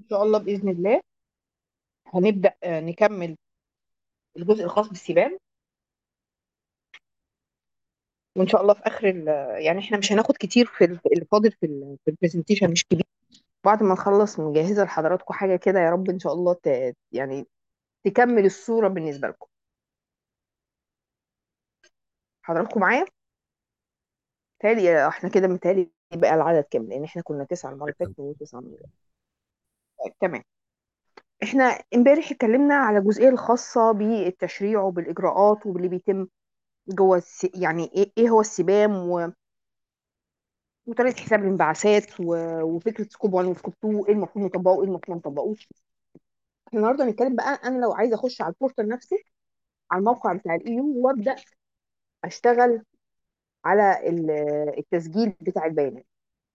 إن شاء الله بإذن الله هنبدأ آه، نكمل الجزء الخاص بالسبام وإن شاء الله في آخر ال- يعني إحنا مش هناخد كتير في ال- اللي فاضل في ال في البرزنتيشن مش كبير بعد ما نخلص مجهزة لحضراتكم حاجة كده يا رب إن شاء الله ت... يعني تكمل الصورة بالنسبة لكم حضراتكم معايا تالي إحنا كده متهيألي بقى العدد كام لأن إحنا كنا تسعة المرة اللي فاتت وتسعة المرة اللي فاتت. تمام إحنا امبارح اتكلمنا على الجزئية الخاصة بالتشريع وبالإجراءات وباللي بيتم جوه الس... يعني إيه إيه هو السبام و... وطريقه حساب الانبعاثات و- وفكره سكوب 1 وسكوب 2 ايه المفروض نطبقه وايه المفروض ما نطبقوش احنا النهارده هنتكلم بقى انا لو عايزه اخش على البورتال نفسه على الموقع بتاع الاي يو وابدا اشتغل على ال- التسجيل بتاع البيانات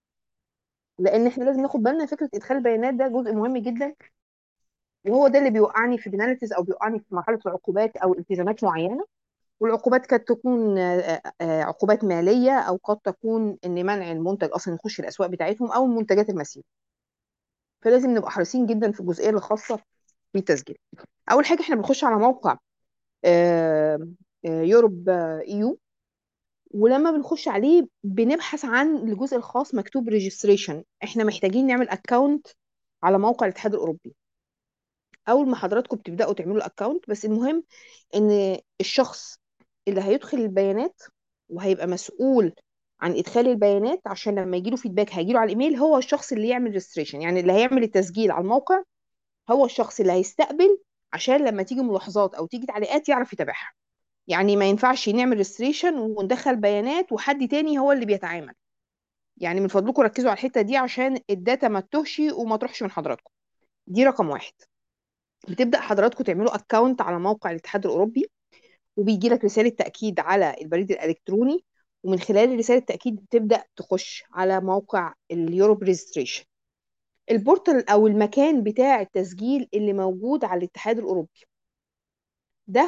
لان احنا لازم ناخد بالنا فكره ادخال البيانات ده جزء مهم جدا وهو ده اللي بيوقعني في بنالتيز او بيوقعني في مرحله العقوبات او التزامات معينه والعقوبات قد تكون آه، آه، عقوبات ماليه او قد تكون ان منع المنتج اصلا يخش الاسواق بتاعتهم او المنتجات المسيره فلازم نبقى حريصين جدا في الجزئيه الخاصه بالتسجيل اول حاجه احنا بنخش على موقع آه، آه، يوروب اي يو ولما بنخش عليه بنبحث عن الجزء الخاص مكتوب ريجستريشن احنا محتاجين نعمل اكونت على موقع الاتحاد الاوروبي اول ما حضراتكم بتبداوا تعملوا الاكونت بس المهم ان الشخص اللي هيدخل البيانات وهيبقى مسؤول عن ادخال البيانات عشان لما يجيله فيدباك هيجيله على الايميل هو الشخص اللي يعمل ريجستريشن يعني اللي هيعمل التسجيل على الموقع هو الشخص اللي هيستقبل عشان لما تيجي ملاحظات او تيجي تعليقات يعرف يتابعها يعني ما ينفعش نعمل ريستريشن وندخل بيانات وحد تاني هو اللي بيتعامل يعني من فضلكم ركزوا على الحتة دي عشان الداتا ما تتوهش وما تروحش من حضراتكم دي رقم واحد بتبدأ حضراتكم تعملوا اكونت على موقع الاتحاد الأوروبي وبيجي لك رسالة تأكيد على البريد الإلكتروني ومن خلال رسالة التأكيد بتبدأ تخش على موقع اليوروب ريجستريشن البورتال أو المكان بتاع التسجيل اللي موجود على الاتحاد الأوروبي ده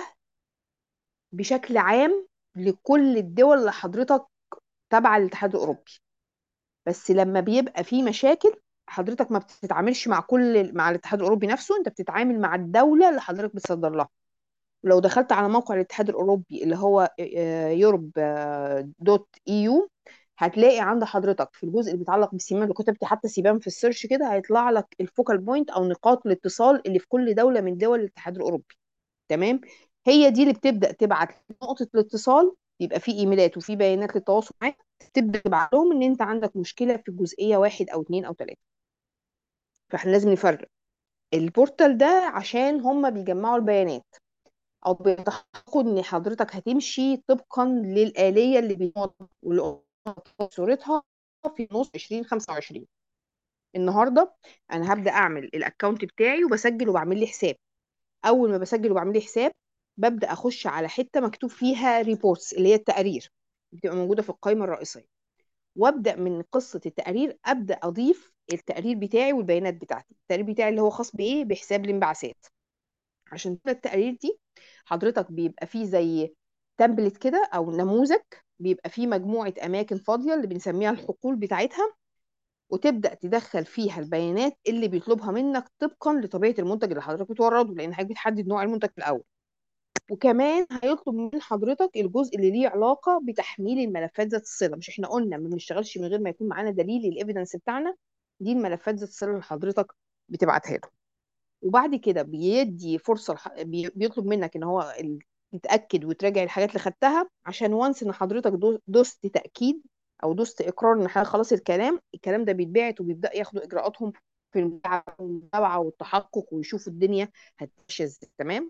بشكل عام لكل الدول اللي حضرتك تابعة للاتحاد الأوروبي بس لما بيبقى في مشاكل حضرتك ما بتتعاملش مع كل مع الاتحاد الأوروبي نفسه انت بتتعامل مع الدولة اللي حضرتك بتصدر لها ولو دخلت على موقع الاتحاد الأوروبي اللي هو يوروب دوت اي يو هتلاقي عند حضرتك في الجزء اللي بيتعلق بالسيمان اللي كتبت حتى سيبان في السيرش كده هيطلع لك الفوكال بوينت او نقاط الاتصال اللي في كل دولة من دول الاتحاد الأوروبي تمام هي دي اللي بتبدأ تبعت نقطة الاتصال يبقى في ايميلات وفي بيانات للتواصل معاك تبدأ تبعت لهم ان انت عندك مشكلة في الجزئية واحد او اتنين او تلاتة فاحنا لازم نفرق البورتال ده عشان هم بيجمعوا البيانات او بيتحققوا ان حضرتك هتمشي طبقا للآلية اللي بيوضح واللي صورتها في نص 2025 النهارده انا هبدأ اعمل الاكونت بتاعي وبسجل وبعمل لي حساب اول ما بسجل وبعمل لي حساب ببدأ اخش على حتة مكتوب فيها ريبورتس اللي هي التقارير بتبقى موجودة في القائمة الرئيسية وابدأ من قصة التقارير ابدأ اضيف التقرير بتاعي والبيانات بتاعتي التقرير بتاعي اللي هو خاص بايه بحساب الانبعاثات عشان كده التقارير دي حضرتك بيبقى فيه زي تمبلت كده او نموذج بيبقى فيه مجموعة اماكن فاضية اللي بنسميها الحقول بتاعتها وتبدأ تدخل فيها البيانات اللي بيطلبها منك طبقا لطبيعة المنتج اللي حضرتك بتورده لان حضرتك بتحدد نوع المنتج في الاول وكمان هيطلب من حضرتك الجزء اللي ليه علاقة بتحميل الملفات ذات الصلة مش احنا قلنا ما بنشتغلش من غير ما يكون معانا دليل الايفيدنس بتاعنا دي الملفات ذات الصلة اللي حضرتك بتبعتها له وبعد كده بيدي فرصة لح- بي- بيطلب منك ان هو ال- تتأكد وتراجع الحاجات اللي خدتها عشان وانس ان حضرتك دو- دوست تأكيد او دوست اقرار ان حضرتك خلاص الكلام الكلام ده بيتبعت وبيبدأ ياخدوا اجراءاتهم في المتابعة المتابعة والتحقق ويشوفوا الدنيا هتمشي ازاي تمام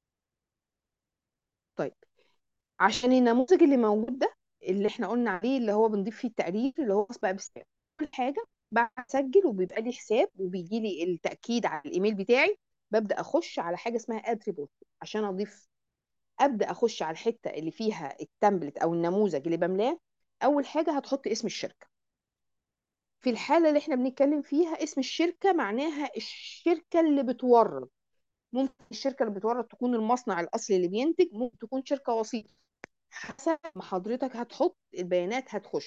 طيب عشان النموذج اللي موجود ده اللي احنا قلنا عليه اللي هو بنضيف فيه التقرير اللي هو خاص بقى بسبب كل حاجه بسجل وبيبقى لي حساب وبيجي لي التاكيد على الايميل بتاعي ببدا اخش على حاجه اسمها اد ريبورت عشان اضيف ابدا اخش على الحته اللي فيها التمبلت او النموذج اللي بملاه اول حاجه هتحط اسم الشركه في الحاله اللي احنا بنتكلم فيها اسم الشركه معناها الشركه اللي بتورد ممكن الشركه اللي بتورد تكون المصنع الاصلي اللي بينتج ممكن تكون شركه وسيطه حسب ما حضرتك هتحط البيانات هتخش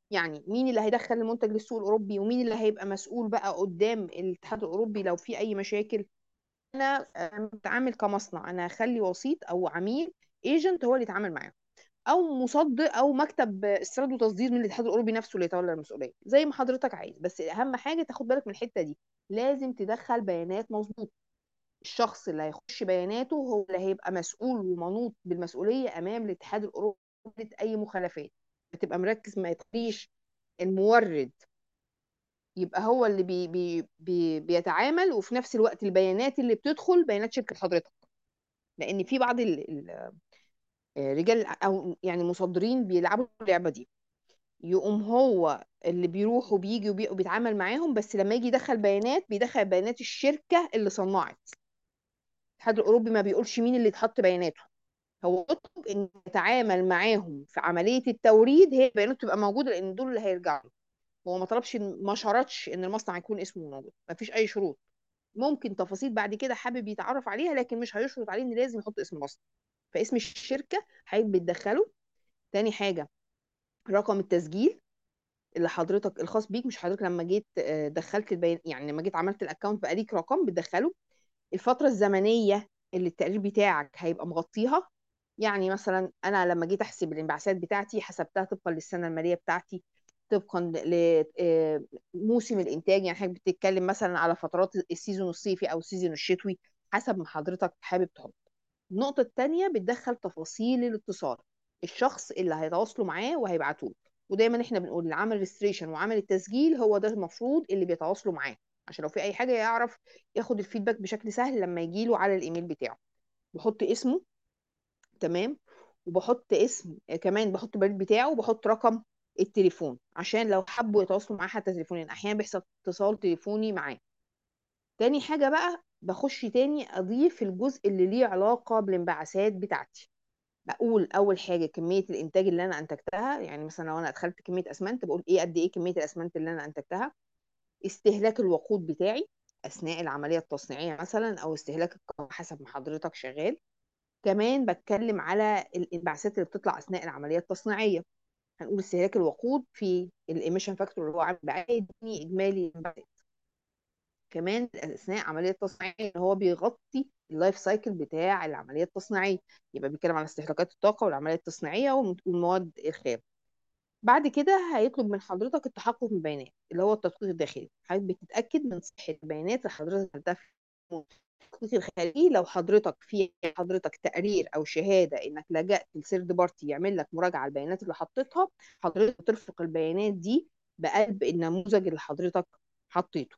يعني مين اللي هيدخل المنتج للسوق الاوروبي ومين اللي هيبقى مسؤول بقى قدام الاتحاد الاوروبي لو في اي مشاكل انا آه، بتعامل كمصنع انا هخلي وسيط او عميل ايجنت هو اللي يتعامل معاهم او مصدر او مكتب استيراد وتصدير من الاتحاد الاوروبي نفسه اللي يتولى المسؤوليه زي ما حضرتك عايز بس اهم حاجه تاخد بالك من الحته دي لازم تدخل بيانات مظبوطه الشخص اللي هيخش بياناته هو اللي هيبقى مسؤول ومنوط بالمسؤوليه امام الاتحاد الاوروبي اي مخالفات بتبقى مركز ما يتقيش المورد يبقى هو اللي بي بي بي بيتعامل وفي نفس الوقت البيانات اللي بتدخل بيانات شركه حضرتك لان في بعض ال- ال- الرجال او يعني مصدرين بيلعبوا اللعبه دي يقوم هو اللي بيروح وبيجي وبي- وبيتعامل معاهم بس لما يجي يدخل بيانات بيدخل بيانات الشركه اللي صنعت الاتحاد الاوروبي ما بيقولش مين اللي اتحط بياناته هو يطلب ان يتعامل معاهم في عمليه التوريد هي البيانات تبقى موجوده لان دول اللي هيرجعوا له. هو ما طلبش ما شرطش ان المصنع يكون اسمه موجود ما فيش اي شروط ممكن تفاصيل بعد كده حابب يتعرف عليها لكن مش هيشرط عليه ان لازم يحط اسم المصنع فاسم الشركه هيبقى بتدخله تاني حاجه رقم التسجيل اللي حضرتك الخاص بيك مش حضرتك لما جيت آه، دخلت البيان يعني لما جيت عملت الاكونت بقى ليك رقم بتدخله الفتره الزمنيه اللي التقرير بتاعك هيبقى مغطيها يعني مثلا انا لما جيت احسب الانبعاثات بتاعتي حسبتها طبقا للسنه الماليه بتاعتي طبقا لموسم الانتاج يعني حضرتك بتتكلم مثلا على فترات السيزون الصيفي او السيزون الشتوي حسب ما حضرتك حابب تحط النقطه الثانيه بتدخل تفاصيل الاتصال الشخص اللي هيتواصلوا معاه وهيبعتوا له ودايما احنا بنقول اللي عمل ريستريشن وعمل التسجيل هو ده المفروض اللي بيتواصلوا معاه عشان لو في اي حاجه يعرف ياخد الفيدباك بشكل سهل لما يجيله على الايميل بتاعه بحط اسمه تمام وبحط اسم آه، كمان بحط البريد بتاعه وبحط رقم التليفون عشان لو حبوا يتواصلوا معاه حتى تليفونيا احيانا بيحصل اتصال تليفوني معاه تاني حاجة بقى بخش تاني اضيف الجزء اللي ليه علاقة بالانبعاثات بتاعتي بقول اول حاجة كمية الانتاج اللي انا انتجتها يعني مثلا لو انا ادخلت كمية اسمنت بقول ايه قد ايه كمية الاسمنت اللي انا انتجتها استهلاك الوقود بتاعي اثناء العملية التصنيعية مثلا او استهلاك الكهرباء حسب ما حضرتك شغال كمان بتكلم على الانبعاثات اللي بتطلع اثناء العمليه التصنيعيه هنقول استهلاك الوقود في الإيميشن فاكتور اللي هو عامل بعادي اجمالي الانبعاثات كمان اثناء عمليه التصنيعيه ان هو بيغطي اللايف سايكل بتاع العمليه التصنيعيه يبقى بيتكلم على استهلاكات الطاقه والعمليه التصنيعيه والمواد الخام بعد كده هيطلب من حضرتك التحقق من البيانات اللي هو التدقيق الداخلي حضرتك بتتاكد من صحه البيانات اللي حضرتك خدتها في التدقيق الخارجي لو حضرتك في حضرتك تقرير او شهاده انك لجأت لثيرد بارتي يعمل لك مراجعه على البيانات اللي حطيتها حضرتك ترفق البيانات دي بقلب النموذج اللي حضرتك حطيته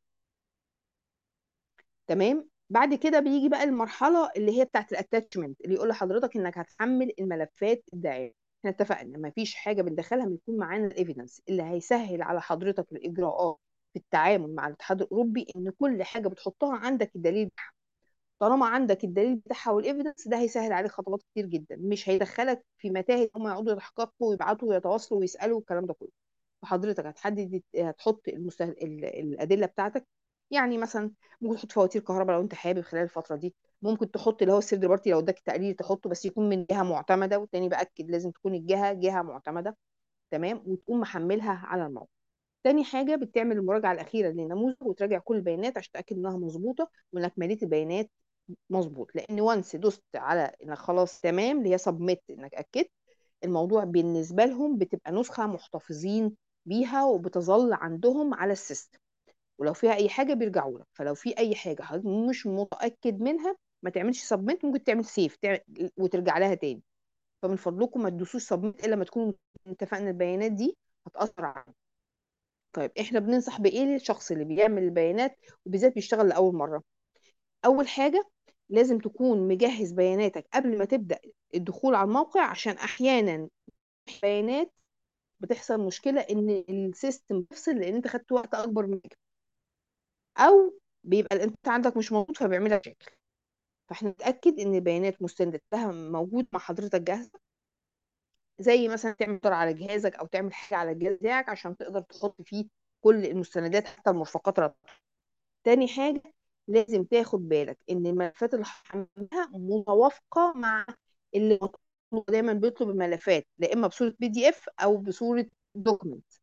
تمام بعد كده بيجي بقى المرحله اللي هي بتاعت الاتاتشمنت اللي يقول لحضرتك انك هتحمل الملفات الداعيه احنا اتفقنا ما فيش حاجه بندخلها بيكون معانا الايفيدنس اللي هيسهل على حضرتك الاجراءات في التعامل مع الاتحاد الاوروبي ان كل حاجه بتحطها عندك الدليل بتاعها طالما عندك الدليل بتاعها والايفيدنس ده هيسهل عليك خطوات كتير جدا مش هيدخلك في متاهه هم يقعدوا يتحققوا ويبعتوا ويتواصلوا ويسالوا والكلام ده كله فحضرتك هتحدد هتحط المسته... ال- الادله بتاعتك يعني مثلا ممكن تحط فواتير كهرباء لو انت حابب خلال الفتره دي ممكن تحط اللي هو السيرد بارتي لو اداك تقرير تحطه بس يكون من جهه معتمده والتاني باكد لازم تكون الجهه جهه معتمده تمام وتقوم محملها على الموقع تاني حاجه بتعمل المراجعه الاخيره للنموذج وتراجع كل البيانات عشان تتاكد انها مظبوطه وانك مليت البيانات مظبوط لان وانس دوست على انك خلاص تمام اللي هي سبميت انك اكدت الموضوع بالنسبه لهم بتبقى نسخه محتفظين بيها وبتظل عندهم على السيستم ولو فيها اي حاجه بيرجعوا لك فلو في اي حاجه حضرتك مش متاكد منها ما تعملش سبميت ممكن تعمل سيف وترجع لها تاني فمن فضلكم ما تدوسوش سبميت الا لما تكونوا اتفقنا البيانات دي هتاثر عليك طيب احنا بننصح بايه للشخص اللي بيعمل البيانات وبالذات بيشتغل لاول مره اول حاجه لازم تكون مجهز بياناتك قبل ما تبدا الدخول على الموقع عشان احيانا بيانات بتحصل مشكله ان السيستم بيفصل لان انت خدت وقت اكبر منك او بيبقى انت عندك مش موجود فبيعمل لك مشاكل فاحنا نتاكد ان البيانات مستنداتها موجود مع حضرتك جاهزه زي مثلا تعمل دور على جهازك او تعمل حاجه على الجهاز بتاعك عشان تقدر تحط فيه كل المستندات حتى المرفقات الرقمية. تاني حاجه لازم تاخد بالك ان الملفات اللي هتحملها متوافقه مع اللي مطلوب دايما بيطلب الملفات لا اما بصوره بي دي اف او بصوره دوكمنت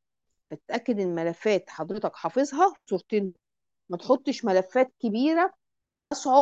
فتتاكد ان ملفات حضرتك حافظها صورتين ما تحطش ملفات كبيره يصعب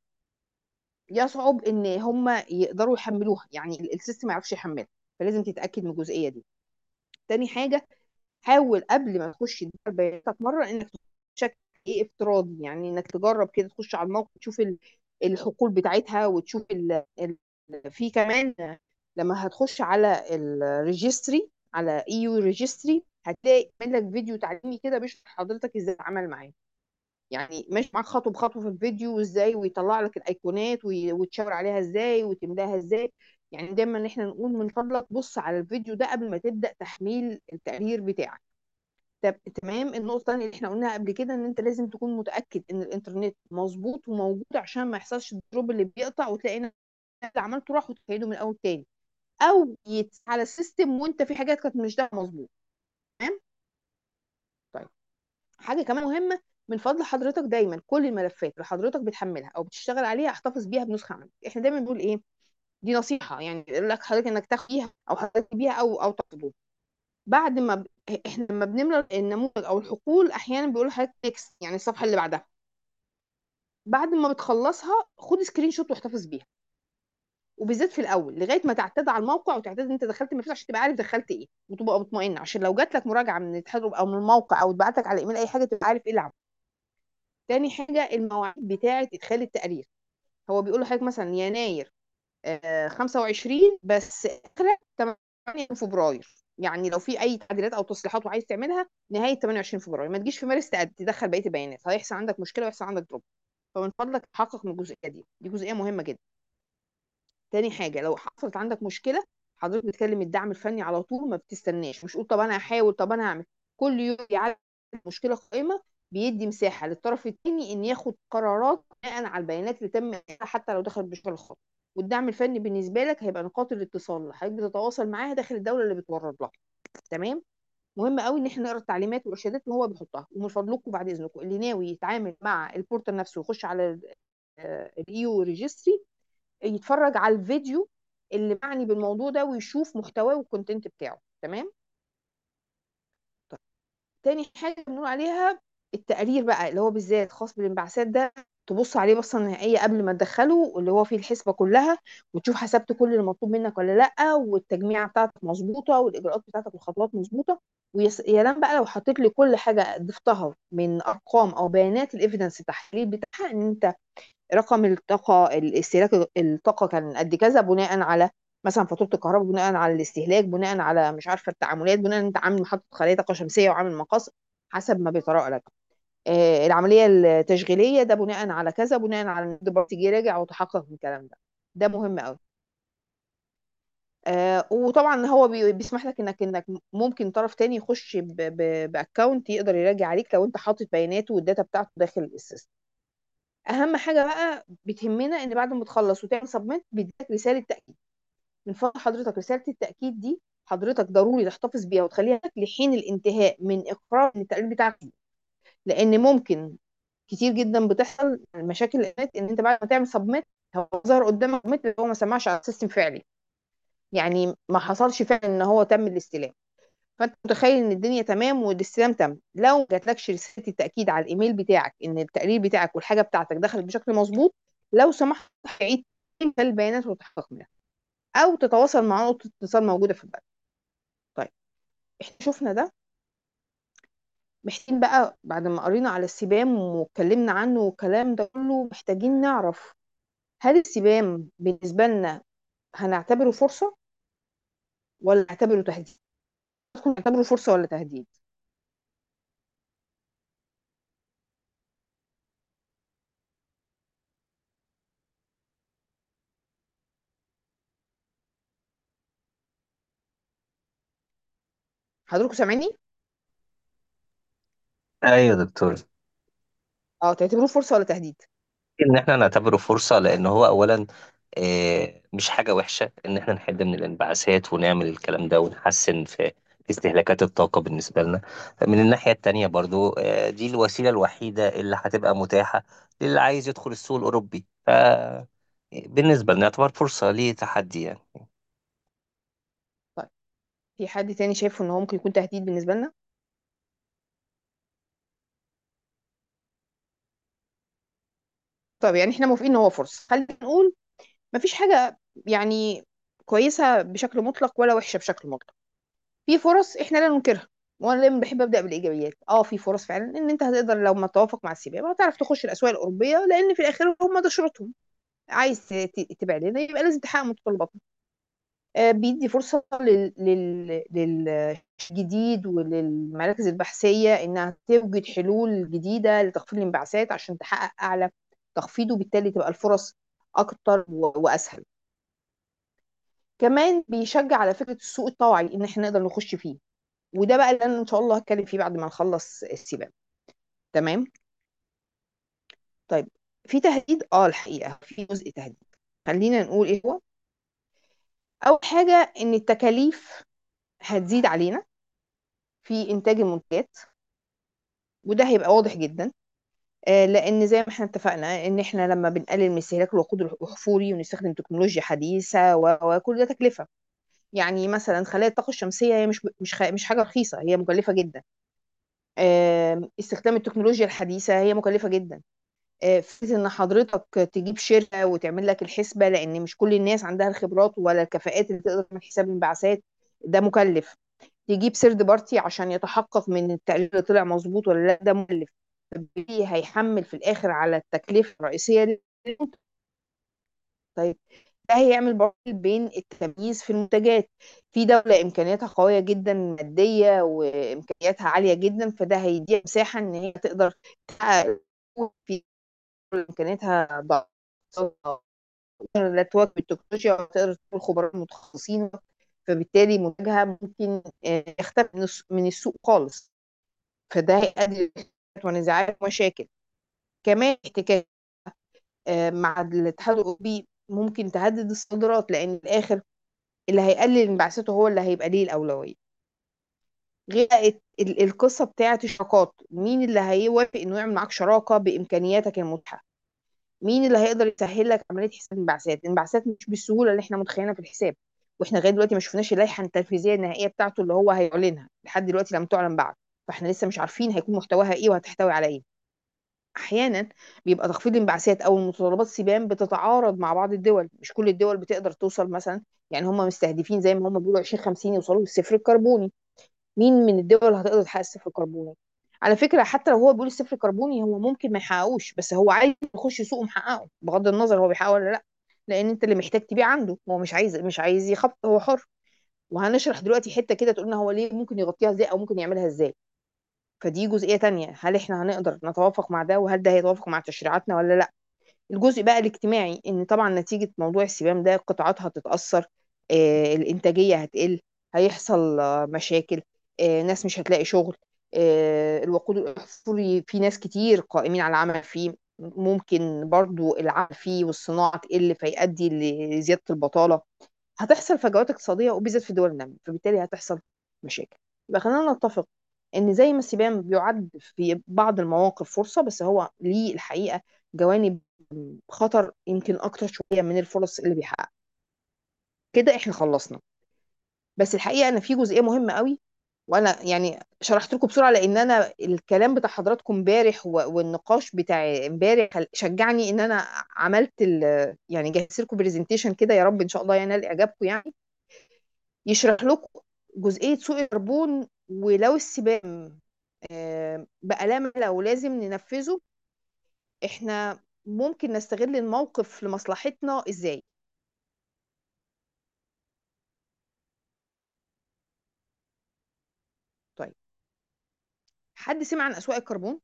يصعب ان هم يقدروا يحملوها يعني ال- السيستم ما يعرفش يحملها فلازم تتاكد من الجزئيه دي تاني حاجه حاول قبل ما تخش تدخل بياناتك مره انك تشيك ايه افتراضي يعني انك تجرب كده تخش على الموقع تشوف ال- الحقول بتاعتها وتشوف ال... ال... في كمان لما هتخش على الريجستري على اي يو ريجستري هتلاقي يعمل لك فيديو تعليمي كده بيشرح حضرتك ازاي تتعامل معاه يعني ماشي معاك خطوه بخطوه في الفيديو وازاي ويطلع لك الايقونات وي- وتشاور عليها ازاي وتملاها ازاي يعني دايما ان احنا نقول من فضلك بص على الفيديو ده قبل ما تبدا تحميل التقرير بتاعك طب تمام النقطه الثانيه اللي احنا قلناها قبل كده ان انت لازم تكون متاكد ان الانترنت مظبوط وموجود عشان ما يحصلش الدروب اللي بيقطع وتلاقي ان اللي عملته راح وتعيده من اول تاني او يتس على السيستم وانت في حاجات كانت مش ده مظبوط تمام طيب حاجه كمان مهمه من فضل حضرتك دايما كل الملفات اللي حضرتك بتحملها او بتشتغل عليها احتفظ بيها بنسخه عندك احنا دايما بنقول ايه دي نصيحه يعني يقول لك حضرتك انك تاخد بيها او حضرتك بيها او او تقبض بعد ما ب... احنا لما بنملى النموذج او الحقول احيانا بيقولوا حضرتك نيكست يعني الصفحه اللي بعدها بعد ما بتخلصها خد سكرين شوت واحتفظ بيها وبالذات في الاول لغايه ما تعتاد على الموقع وتعتاد ان انت دخلت ملفات عشان تبقى عارف دخلت ايه وتبقى مطمئن عشان لو جات لك مراجعه من الاتحاد او من الموقع او اتبعت لك على ايميل اي حاجه تبقى عارف ايه اللي عمله تاني حاجه المواعيد بتاعه ادخال التقرير هو بيقول لحضرتك مثلا يناير آه 25 بس اخر 8 فبراير يعني لو في اي تعديلات او تصليحات وعايز تعملها نهايه 28 فبراير ما تجيش في مارس تقد- تدخل بقيه البيانات هيحصل عندك مشكله ويحصل عندك دروب فمن فضلك تحقق من الجزئيه دي دي جزئيه مهمه جدا تاني حاجة لو حصلت عندك مشكلة حضرتك بتكلم الدعم الفني على طول ما بتستناش مش تقول طب انا هحاول طب انا هعمل كل يوم يعرف مشكلة قائمة بيدي مساحة للطرف التاني ان ياخد قرارات بناء على البيانات اللي تم حتى لو دخلت بشكل خاطئ والدعم الفني بالنسبة لك هيبقى نقاط الاتصال اللي حضرتك بتتواصل معاها داخل الدولة اللي بتورد لها تمام مهم قوي ان احنا نقرا التعليمات والارشادات اللي هو بيحطها ومن فضلكم بعد اذنكم اللي ناوي يتعامل مع البورتال نفسه ويخش على الايو ريجستري يتفرج على الفيديو اللي معني بالموضوع ده ويشوف محتواه والكونتنت بتاعه تمام طيب تاني حاجه بنقول عليها التقرير بقى اللي هو بالذات خاص بالانبعاثات ده تبص عليه بصه نهائيه قبل ما تدخله اللي هو فيه الحسبه كلها وتشوف حسبت كل اللي مطلوب منك ولا لا والتجميعه بتاعتك مظبوطه والاجراءات بتاعتك والخطوات مظبوطه ويا سلام بقى لو حطيت لي كل حاجه ضفتها من ارقام او بيانات الايفيدنس التحليل بتاعها ان انت رقم الطاقة الاستهلاك الطاقة كان قد كذا بناء على مثلا فاتورة الكهرباء بناء على الاستهلاك بناء على مش عارفة التعاملات بناء انت عامل محطة خلايا طاقة شمسية وعامل مقاس حسب ما بيطرق لك آه العملية التشغيلية ده بناء على كذا بناء على ان الدبر تيجي راجع وتحقق من الكلام ده ده مهم قوي آه وطبعا هو بي- بيسمح لك انك انك ممكن طرف تاني يخش باكونت يقدر يراجع عليك لو انت حاطط بياناته والداتا بتاعته داخل السيستم اهم حاجه بقى بتهمنا ان بعد ما تخلص وتعمل سبميت بيديك رساله تاكيد من فضل حضرتك رساله التاكيد دي حضرتك ضروري تحتفظ بيها وتخليها لك لحين الانتهاء من اقرار ان التقرير بتاعك مظبوط. لان ممكن كتير جدا بتحصل مشاكل الانترنت ان انت بعد ما تعمل سبميت هو ظهر قدامك سبميت هو ما سمعش على السيستم فعلي يعني ما حصلش فعلا ان هو تم الاستلام فانت متخيل ان الدنيا تمام والاستلام تم لو ما جاتلكش رساله التاكيد على الايميل بتاعك ان التقرير بتاعك والحاجه بتاعتك دخلت بشكل مظبوط لو سمحت عيد تاني البيانات وتحقق منها او تتواصل مع نقطه اتصال موجوده في البلد طيب احنا شفنا ده محتاجين بقى بعد ما قرينا على السبام واتكلمنا عنه والكلام ده كله محتاجين نعرف هل السبام بالنسبه لنا هنعتبره فرصه ولا نعتبره تهديد نعتبره فرصه ولا تهديد حضراتكم سامعيني ايوه يا دكتور اه تعتبروه فرصه ولا تهديد ان احنا نعتبره فرصه لان هو اولا آه، مش حاجه وحشه ان احنا نحد من الانبعاثات ونعمل الكلام ده ونحسن في استهلاكات الطاقه بالنسبه لنا من الناحيه التانيه برضو آه، دي الوسيله الوحيده اللي هتبقى متاحه للي عايز يدخل السوق الاوروبي ف بالنسبه لنا يعتبر فرصه ليه تحدي يعني طيب في حد تاني شايفه ان هو ممكن يكون تهديد بالنسبه لنا طب يعني احنا موافقين ان هو فرصه خلينا نقول مفيش حاجه يعني كويسه بشكل مطلق ولا وحشه بشكل مطلق في فرص احنا لا ننكرها وانا دايما بحب ابدا بالايجابيات اه في فرص فعلا ان انت هتقدر لو ما توافق مع السباق هتعرف تخش الاسواق الاوروبيه لان في الاخر هم ده شروطهم عايز ت- تبيع لنا يبقى لازم تحقق متطلباتنا آه، بيدي فرصه لل... لل... للجديد وللمراكز البحثيه انها توجد حلول جديده لتخفيض الانبعاثات عشان تحقق اعلى تخفيض وبالتالي تبقى الفرص اكتر و... واسهل كمان بيشجع على فكره السوق الطوعي ان احنا نقدر نخش فيه وده بقى اللي انا ان شاء الله هتكلم فيه بعد ما نخلص السباق تمام طيب في تهديد اه الحقيقه في جزء تهديد خلينا نقول ايه هو اول حاجه ان التكاليف هتزيد علينا في انتاج المنتجات وده هيبقى واضح جدا آه، لان زي ما احنا اتفقنا ان احنا لما بنقلل من استهلاك الوقود الاحفوري ونستخدم تكنولوجيا حديثه و- وكل ده تكلفه يعني مثلا خلايا الطاقه الشمسيه هي مش مش خ- مش حاجه رخيصه هي مكلفه جدا آم، استخدام التكنولوجيا الحديثه هي مكلفه جدا آه، فكرة ان حضرتك تجيب شركة وتعمل لك الحسبة لان مش كل الناس عندها الخبرات ولا الكفاءات اللي تقدر تعمل حساب الانبعاثات ده مكلف تجيب سيرد بارتي عشان يتحقق من التقرير اللي طلع مظبوط ولا لا ده مكلف فبالتالي هيحمل في الاخر على التكلفة الرئيسية للمنتج. طيب ده هيعمل برضه بين التمييز في المنتجات في دولة إمكانياتها قوية جدا مادية وإمكانياتها عالية جدا فده هيديها مساحة إن هي تقدر تحقق في إمكانياتها ضعيفة لا تواكب التكنولوجيا ولا تقدر تكون خبراء متخصصين فبالتالي منتجها ممكن آه، يختفي من الس- من السوق خالص فده هيؤدي لاختلافات ونزاعات ومشاكل كمان احتكاك آه، مع الاتحاد الاوروبي ممكن تهدد الصادرات لان في الاخر اللي هيقلل انبعاثاته هو اللي هيبقى ليه الاولويه غير ال- ال- القصه بتاعه الشراكات مين اللي هيوافق انه يعمل معاك شراكه بامكانياتك المتاحه مين اللي هيقدر يسهل لك عمليه حساب الانبعاثات الانبعاثات مش بالسهوله اللي احنا متخيلينها في الحساب واحنا لغايه دلوقتي ما شفناش اللائحه التنفيذيه النهائيه بتاعته اللي هو هيعلنها لحد دلوقتي لم تعلن بعد فاحنا لسه مش عارفين هيكون محتواها ايه وهتحتوي على ايه احيانا بيبقى تخفيض الانبعاثات او المتطلبات السبام بتتعارض مع بعض الدول مش كل الدول بتقدر توصل مثلا يعني هم مستهدفين زي ما هم بيقولوا 2050 يوصلوا للصفر الكربوني مين من الدول هتقدر تحقق الصفر الكربوني على فكرة حتى لو هو بيقول الصفر الكربوني هو ممكن ما يحققوش بس هو عايز يخش سوق ومحققه بغض النظر هو بيحققه ولا لا لان انت اللي محتاج تبيع عنده هو مش عايز مش عايز يخفض هو حر وهنشرح دلوقتي حتة كده تقول لنا هو ليه ممكن يغطيها ازاي او ممكن يعملها ازاي فدي جزئية تانية هل احنا هنقدر نتوافق مع ده وهل ده هيتوافق مع تشريعاتنا ولا لا الجزء بقى الاجتماعي ان طبعا نتيجة موضوع السبام ده قطاعات هتتأثر آه، الإنتاجية هتقل هيحصل آه، مشاكل آه، ناس مش هتلاقي شغل آه، الوقود الأحفوري في ناس كتير قائمين على العمل فيه ممكن برضو العمل فيه والصناعة تقل فيؤدي لزيادة البطالة هتحصل فجوات اقتصادية وبالذات في دول النامية فبالتالي هتحصل مشاكل يبقى خلينا نتفق ان زي ما السبام بيعد في بعض المواقف فرصة بس هو ليه الحقيقة جوانب خطر يمكن اكتر شويه من الفرص اللي بيحققها كده احنا خلصنا بس الحقيقه انا في جزئيه مهمه قوي وانا يعني شرحت لكم بسرعه لان انا الكلام بتاع حضراتكم امبارح و- والنقاش بتاع امبارح خل- شجعني ان انا عملت ال يعني جهزت لكم برزنتيشن كده يا رب ان شاء الله ينال اعجابكم يعني يشرح لكم جزئيه سوق الكربون ولو السبام آه، بقى لا لو لازم ننفذه احنا ممكن نستغل الموقف لمصلحتنا ازاي طيب حد سمع عن اسواق الكربون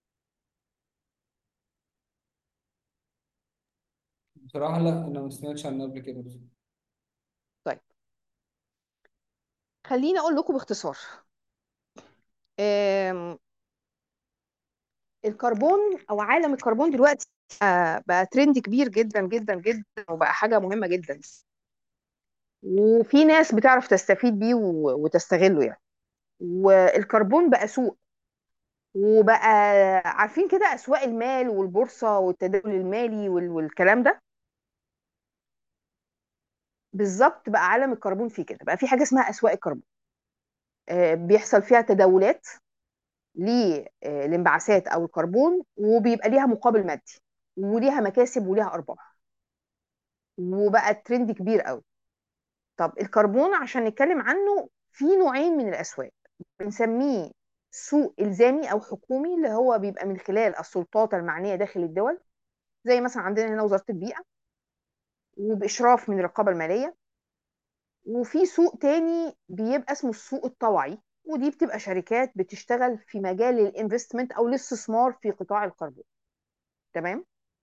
بصراحة لا أنا ما سمعتش عنه قبل كده طيب خليني اقول لكم باختصار آم، الكربون او عالم الكربون دلوقتي آه، بقى ترند كبير جدا جدا جدا وبقى حاجه مهمه جدا وفي ناس بتعرف تستفيد بيه و- وتستغله يعني والكربون بقى سوق وبقى عارفين كده اسواق المال والبورصه والتداول المالي وال- والكلام ده بالظبط بقى عالم الكربون فيه كده بقى في حاجه اسمها اسواق الكربون آه، بيحصل فيها تداولات للانبعاثات او الكربون وبيبقى ليها مقابل مادي وليها مكاسب وليها ارباح وبقت ترند كبير قوي طب الكربون عشان نتكلم عنه في نوعين من الاسواق بنسميه سوق الزامي او حكومي اللي هو بيبقى من خلال السلطات المعنيه داخل الدول زي مثلا عندنا هنا وزاره البيئه وباشراف من الرقابه الماليه وفي سوق تاني بيبقى اسمه السوق الطوعي ودي بتبقى شركات بتشتغل في مجال الانفستمنت او الاستثمار في قطاع الكربون تمام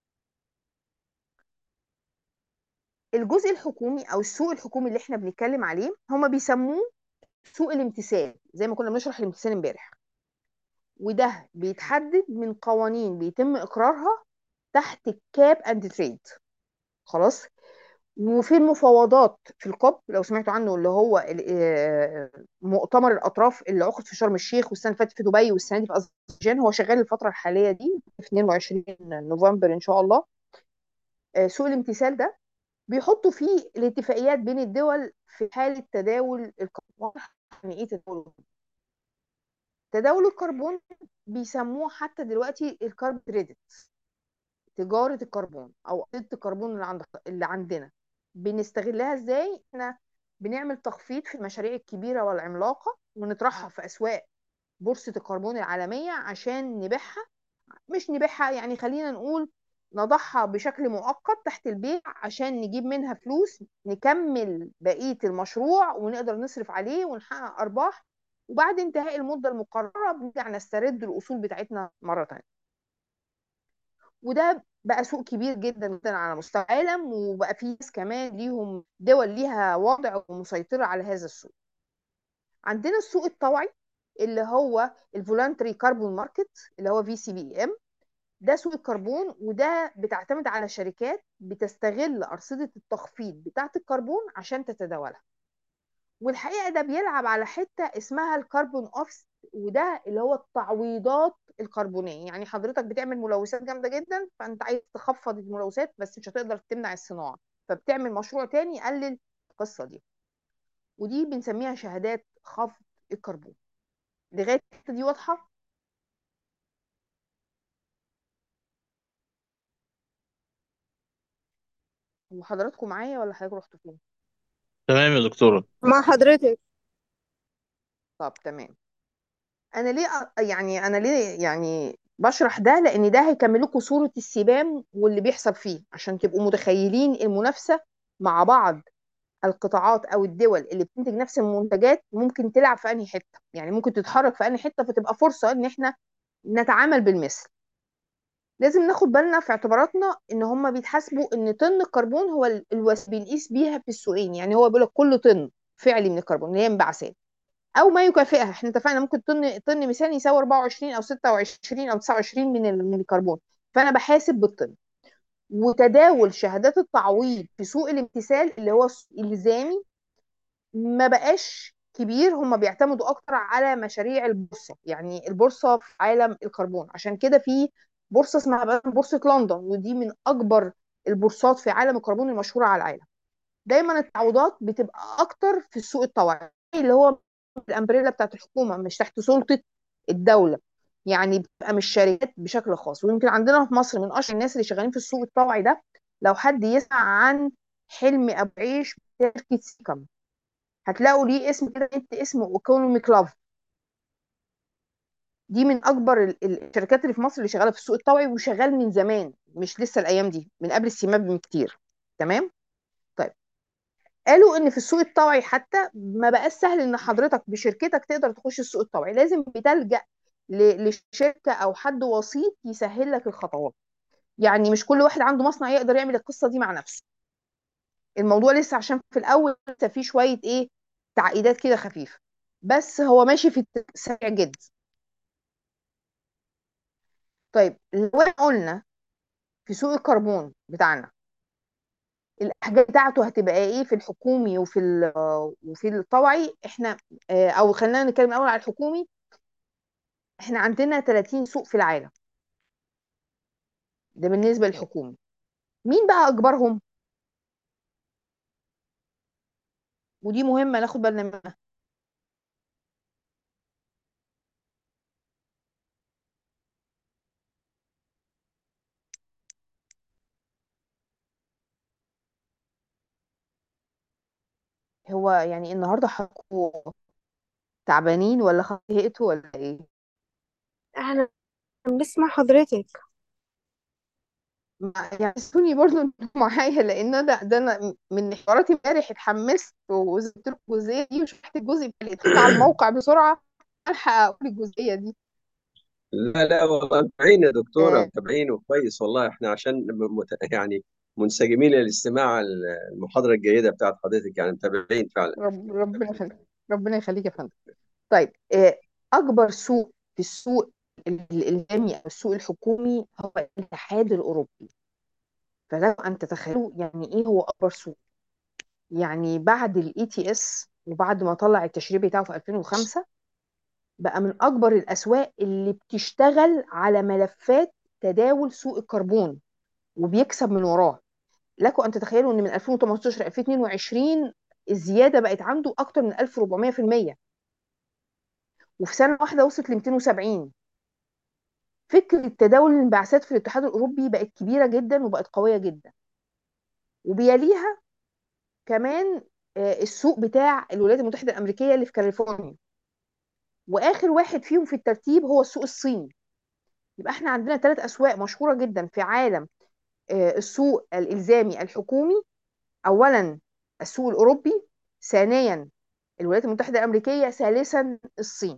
الجزء الحكومي او السوق الحكومي اللي احنا بنتكلم عليه هما بيسموه سوق الامتثال زي ما كنا بنشرح الامتثال امبارح وده بيتحدد من قوانين بيتم اقرارها تحت الكاب اند تريد خلاص وفي المفاوضات في الكوب لو سمعتوا عنه اللي هو ال- آه، مؤتمر الاطراف اللي عقد في شرم الشيخ والسنه اللي فاتت في دبي والسنه دي في اذربيجان هو شغال الفتره الحاليه دي في 22 نوفمبر ان شاء الله آه، سوق الامتثال ده بيحطوا فيه الاتفاقيات بين الدول في حاله تداول الكربون يعني ايه تداول تداول الكربون بيسموه حتى دلوقتي الكارب كريدت تجارة الكربون أو قيمة الكربون اللي عند اللي عندنا بنستغلها إزاي؟ إحنا بنعمل تخفيض في المشاريع الكبيرة والعملاقة ونطرحها في أسواق بورصة الكربون العالمية عشان نبيعها مش نبيعها يعني خلينا نقول نضعها بشكل مؤقت تحت البيع عشان نجيب منها فلوس نكمل بقية المشروع ونقدر نصرف عليه ونحقق أرباح وبعد انتهاء المدة المقررة بنرجع نسترد الأصول بتاعتنا مرة تانية وده بقى سوق كبير جدا جدا على مستوى العالم وبقى في ناس كمان ليهم دول ليها وضع ومسيطرة على هذا السوق عندنا السوق الطوعي اللي هو الفولانتري كاربون ماركت اللي هو في سي بي ام ده سوق الكربون وده بتعتمد على شركات بتستغل أرصدة التخفيض بتاعة الكربون عشان تتداولها والحقيقة ده بيلعب على حتة اسمها الكربون اوفست وده اللي هو التعويضات الكربونية يعني حضرتك بتعمل ملوثات جامدة جدا فانت عايز تخفض الملوثات بس مش هتقدر تمنع الصناعة فبتعمل مشروع تاني يقلل القصة دي ودي بنسميها شهادات خفض الكربون لغاية الحتة دي واضحة وحضراتكم معايا ولا حضرتك رحتوا فين؟ تمام يا دكتورة مع حضرتك طب تمام انا ليه أ- يعني انا ليه يعني بشرح ده لان ده هيكمل لكم صورة السبام واللي بيحصل فيه عشان تبقوا متخيلين المنافسة مع بعض القطاعات او الدول اللي بتنتج نفس المنتجات ممكن تلعب في انهي حتة يعني ممكن تتحرك في انهي حتة فتبقى فرصة ان احنا نتعامل بالمثل لازم ناخد بالنا في اعتباراتنا ان هم بيتحاسبوا ان طن الكربون هو ال- الوس بنقيس بيها في السوقين يعني هو بيقول لك كل طن فعلي من الكربون اللي هي انبعاثات او ما يكافئها احنا اتفقنا ممكن طن طن مثالي يساوي 24 او 26 او 29 من ال- من الكربون فانا بحاسب بالطن وتداول شهادات التعويض في سوق الامتثال اللي هو السوق الزامي ما بقاش كبير هم بيعتمدوا اكتر على مشاريع البورصه يعني البورصه في عالم الكربون عشان كده في بورصه اسمها بقى بورصه لندن ودي من اكبر البورصات في عالم الكربون المشهوره على العالم دايما التعويضات بتبقى اكتر في السوق الطوعي اللي هو الامبريلا بتاعت الحكومه مش تحت سلطه الدوله يعني بتبقى مش شركات بشكل خاص ويمكن عندنا في مصر من اشهر الناس اللي شغالين في السوق الطوعي ده لو حد يسمع عن حلمي ابو عيش شركه سيكم هتلاقوا ليه اسم كده انت اسمه ايكونومي كلاف دي من اكبر ال- ال- الشركات اللي في مصر اللي شغاله في السوق الطوعي وشغال من زمان مش لسه الايام دي من قبل السماد بكتير تمام طيب قالوا ان في السوق الطوعي حتى ما بقاش سهل ان حضرتك بشركتك تقدر تخش السوق الطوعي لازم بتلجأ ل- لشركه او حد وسيط يسهل لك الخطوات يعني مش كل واحد عنده مصنع يقدر يعمل القصه دي مع نفسه الموضوع لسه عشان في الاول لسه فيه شويه ايه تعقيدات كده خفيفه بس هو ماشي في الت- سريع جدا طيب لو إحنا قلنا في سوق الكربون بتاعنا الاحجام بتاعته هتبقى ايه في الحكومي وفي ال- وفي الطوعي احنا آه، او خلينا نتكلم الاول على الحكومي احنا عندنا 30 سوق في العالم ده بالنسبه للحكومي مين بقى اكبرهم ودي مهمه ناخد بالنا منها هو يعني النهارده حضراتكم تعبانين ولا خطيئتوا ولا ايه احنا بنسمع حضرتك ما- يعني سوني برضو إنتوا معايا لان انا ده انا من حوارات امبارح اتحمست وزدت لكم الجزئيه دي وشرحت الجزء اللي دخلت على الموقع بسرعه الحق اقول الجزئيه دي لا لا والله متابعين يا دكتورة آه متابعين وكويس والله احنا عشان م- مت... يعني منسجمين للاستماع المحاضرة الجيدة بتاعت حضرتك يعني متابعين فعلا رب ربنا يخليك ربنا يخليك يا فندم طيب آه اكبر سوق في السوق ال- الالزامي او السوق الحكومي هو الاتحاد الاوروبي فلو ان تتخيلوا يعني ايه هو اكبر سوق يعني بعد الاي تي اس وبعد ما طلع التشريع بتاعه في 2005 بقى من اكبر الاسواق اللي بتشتغل على ملفات تداول سوق الكربون وبيكسب من وراه لكم ان تتخيلوا ان من 2018 ل 2022 الزياده بقت عنده اكتر من 1400% وفي سنه واحده وصلت ل 270 فكره تداول الانبعاثات في الاتحاد الاوروبي بقت كبيره جدا وبقت قويه جدا وبيليها كمان آه، السوق بتاع الولايات المتحده الامريكيه اللي في كاليفورنيا واخر واحد فيهم في الترتيب هو السوق الصيني يبقى احنا عندنا ثلاث اسواق مشهوره جدا في عالم آه، السوق الالزامي الحكومي اولا السوق الاوروبي ثانيا الولايات المتحده الامريكيه ثالثا الصين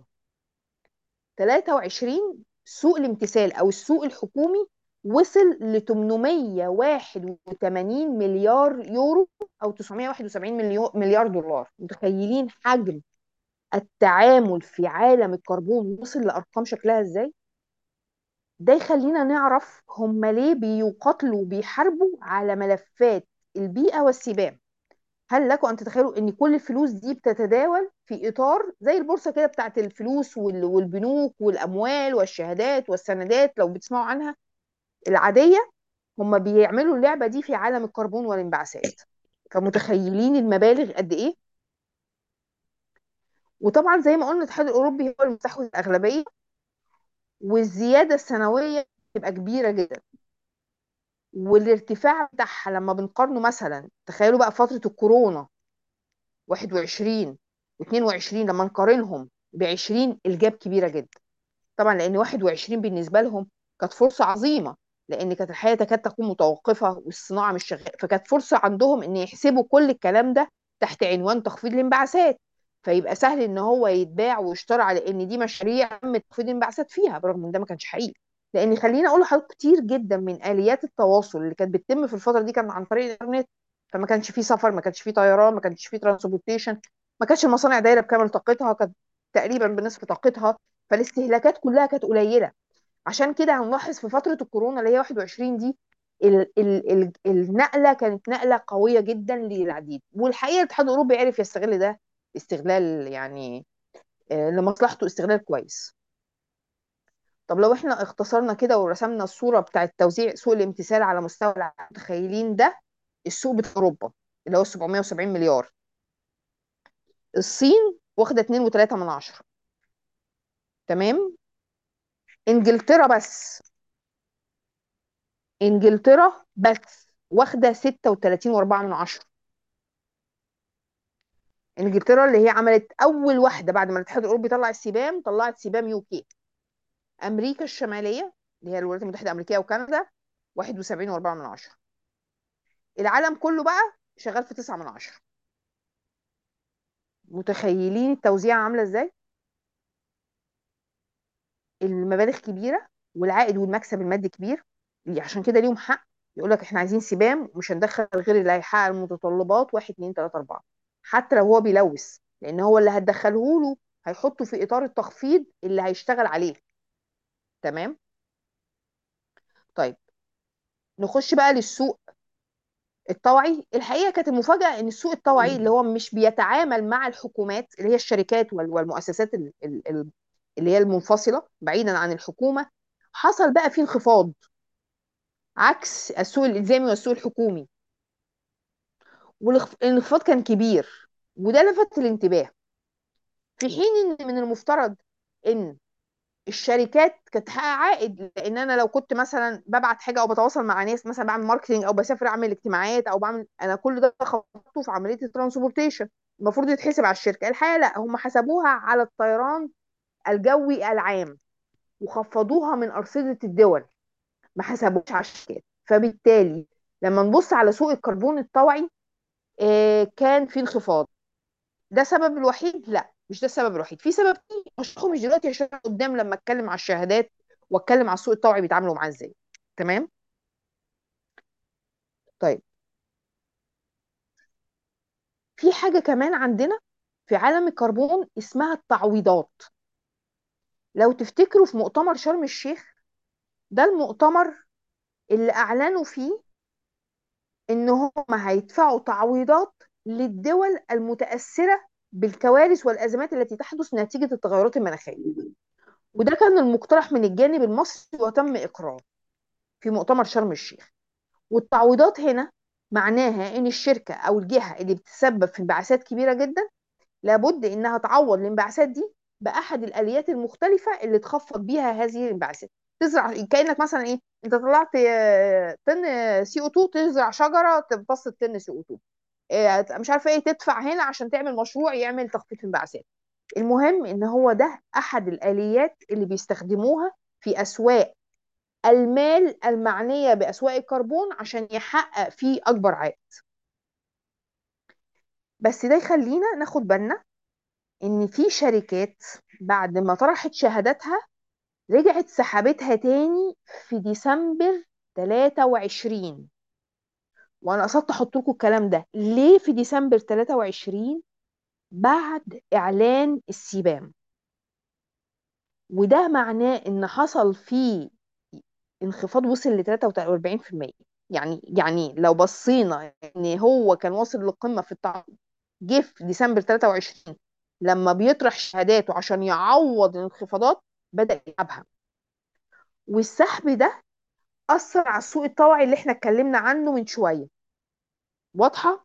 23 سوق الامتثال او السوق الحكومي وصل ل 881 مليار يورو او 971 مليو- مليار دولار متخيلين حجم التعامل في عالم الكربون وصل لارقام شكلها ازاي ده يخلينا نعرف هم ليه بيقاتلوا وبيحاربوا على ملفات البيئة والسبام هل لكم أن تتخيلوا أن كل الفلوس دي بتتداول في إطار زي البورصة كده بتاعت الفلوس وال- والبنوك والأموال والشهادات والسندات لو بتسمعوا عنها العادية هم بيعملوا اللعبة دي في عالم الكربون والانبعاثات فمتخيلين المبالغ قد إيه وطبعا زي ما قلنا الاتحاد الأوروبي هو المستحوذ الأغلبية والزيادة السنوية تبقى كبيرة جدا والارتفاع بتاعها لما بنقارنه مثلا تخيلوا بقى فترة الكورونا 21 و22 لما نقارنهم ب 20 الجاب كبيرة جدا طبعا لأن 21 بالنسبة لهم كانت فرصة عظيمة لأن كانت الحياة تكاد تكون متوقفة والصناعة مش شغالة فكانت فرصة عندهم إن يحسبوا كل الكلام ده تحت عنوان تخفيض الانبعاثات فيبقى سهل إن هو يتباع ويشترى على إن دي مشاريع تم تخفيض الانبعاثات فيها برغم إن ده ما كانش حقيقي لان خليني اقول لحضرتك كتير جدا من اليات التواصل اللي كانت بتتم في الفتره دي كان عن طريق الانترنت فما كانش فيه سفر ما كانش فيه طيران ما كانش فيه ترانسبورتيشن ما كانش المصانع دايره بكامل طاقتها كانت تقريبا بنصف طاقتها فالاستهلاكات كلها كانت قليله عشان كده هنلاحظ في فتره الكورونا اللي هي 21 دي ال ال ال النقله كانت نقله قويه جدا للعديد والحقيقه الاتحاد الاوروبي عرف يستغل ده استغلال يعني آه، لمصلحته استغلال كويس طب لو احنا اختصرنا كده ورسمنا الصورة بتاعت توزيع سوق الامتثال على مستوى العالم متخيلين ده السوق بتاع اوروبا اللي هو 770 مليار الصين واخدة 2.3 من عشرة تمام انجلترا بس انجلترا بس واخدة 36.4 من عشرة انجلترا اللي هي عملت اول واحدة بعد ما الاتحاد الاوروبي طلع السبام طلعت سبام يو كي امريكا الشمالية اللي هي الولايات المتحدة الامريكية وكندا 71.4 من عشرة العالم كله بقى شغال في 9 من عشرة متخيلين التوزيع عاملة ازاي المبالغ كبيرة والعائد والمكسب المادي كبير عشان كده ليهم حق يقول لك احنا عايزين سبام ومش هندخل غير اللي هيحقق المتطلبات واحد اتنين تلاتة اربعة حتى لو هو بيلوث لان هو اللي هتدخله له هيحطه في اطار التخفيض اللي هيشتغل عليه تمام طيب نخش بقى للسوق الطوعي الحقيقه كانت المفاجاه ان السوق الطوعي اللي هو مش بيتعامل مع الحكومات اللي هي الشركات وال- والمؤسسات ال- ال- ال- اللي هي المنفصله بعيدا عن الحكومه حصل بقى فيه انخفاض عكس السوق الالزامي والسوق الحكومي والانخفاض كان كبير وده لفت الانتباه في حين ان من المفترض ان الشركات كانت تحقق عائد لان انا لو كنت مثلا ببعت حاجه او بتواصل مع ناس مثلا بعمل ماركتنج او بسافر اعمل اجتماعات او بعمل انا كل ده خططته في عمليه الترانسبورتيشن المفروض يتحسب على الشركه الحقيقه لا هم حسبوها على الطيران الجوي العام وخفضوها من ارصده الدول ما حسبوش على الشركات فبالتالي لما نبص على سوق الكربون الطوعي آه، كان في انخفاض ده السبب الوحيد لا مش ده السبب الوحيد في سبب تاني هشرحه مش دلوقتي هشرحه قدام لما اتكلم على الشهادات واتكلم على السوق الطوعي بيتعاملوا معاه ازاي تمام طيب في حاجه كمان عندنا في عالم الكربون اسمها التعويضات لو تفتكروا في مؤتمر شرم الشيخ ده المؤتمر اللي اعلنوا فيه ان هم هيدفعوا تعويضات للدول المتاثره بالكوارث والازمات التي تحدث نتيجه التغيرات المناخيه وده كان المقترح من الجانب المصري وتم اقراره في مؤتمر شرم الشيخ والتعويضات هنا معناها ان الشركه او الجهه اللي بتسبب في انبعاثات كبيره جدا لابد انها تعوض الانبعاثات دي باحد الاليات المختلفه اللي تخفض بيها هذه الانبعاثات تزرع كانك مثلا ايه انت طلعت آه، طن سي او 2 تزرع شجره تمتص الطن سي او 2 آه، مش عارفه ايه تدفع هنا عشان تعمل مشروع يعمل تخفيض انبعاثات المهم ان هو ده احد الاليات اللي بيستخدموها في اسواق المال المعنيه باسواق الكربون عشان يحقق فيه اكبر عائد بس ده يخلينا ناخد بالنا ان في شركات بعد ما طرحت شهاداتها رجعت سحبتها تاني في ديسمبر 23 وانا قصدت احط لكم الكلام ده ليه في ديسمبر 23 بعد اعلان السبام وده معناه ان حصل فيه انخفاض وصل ل 43% يعني يعني لو بصينا ان هو كان واصل للقمه في التعاقد جه في ديسمبر 23 لما بيطرح شهاداته عشان يعوض الانخفاضات بدأ يلعبها والسحب ده أثر على السوق الطوعي اللي احنا اتكلمنا عنه من شوية واضحة؟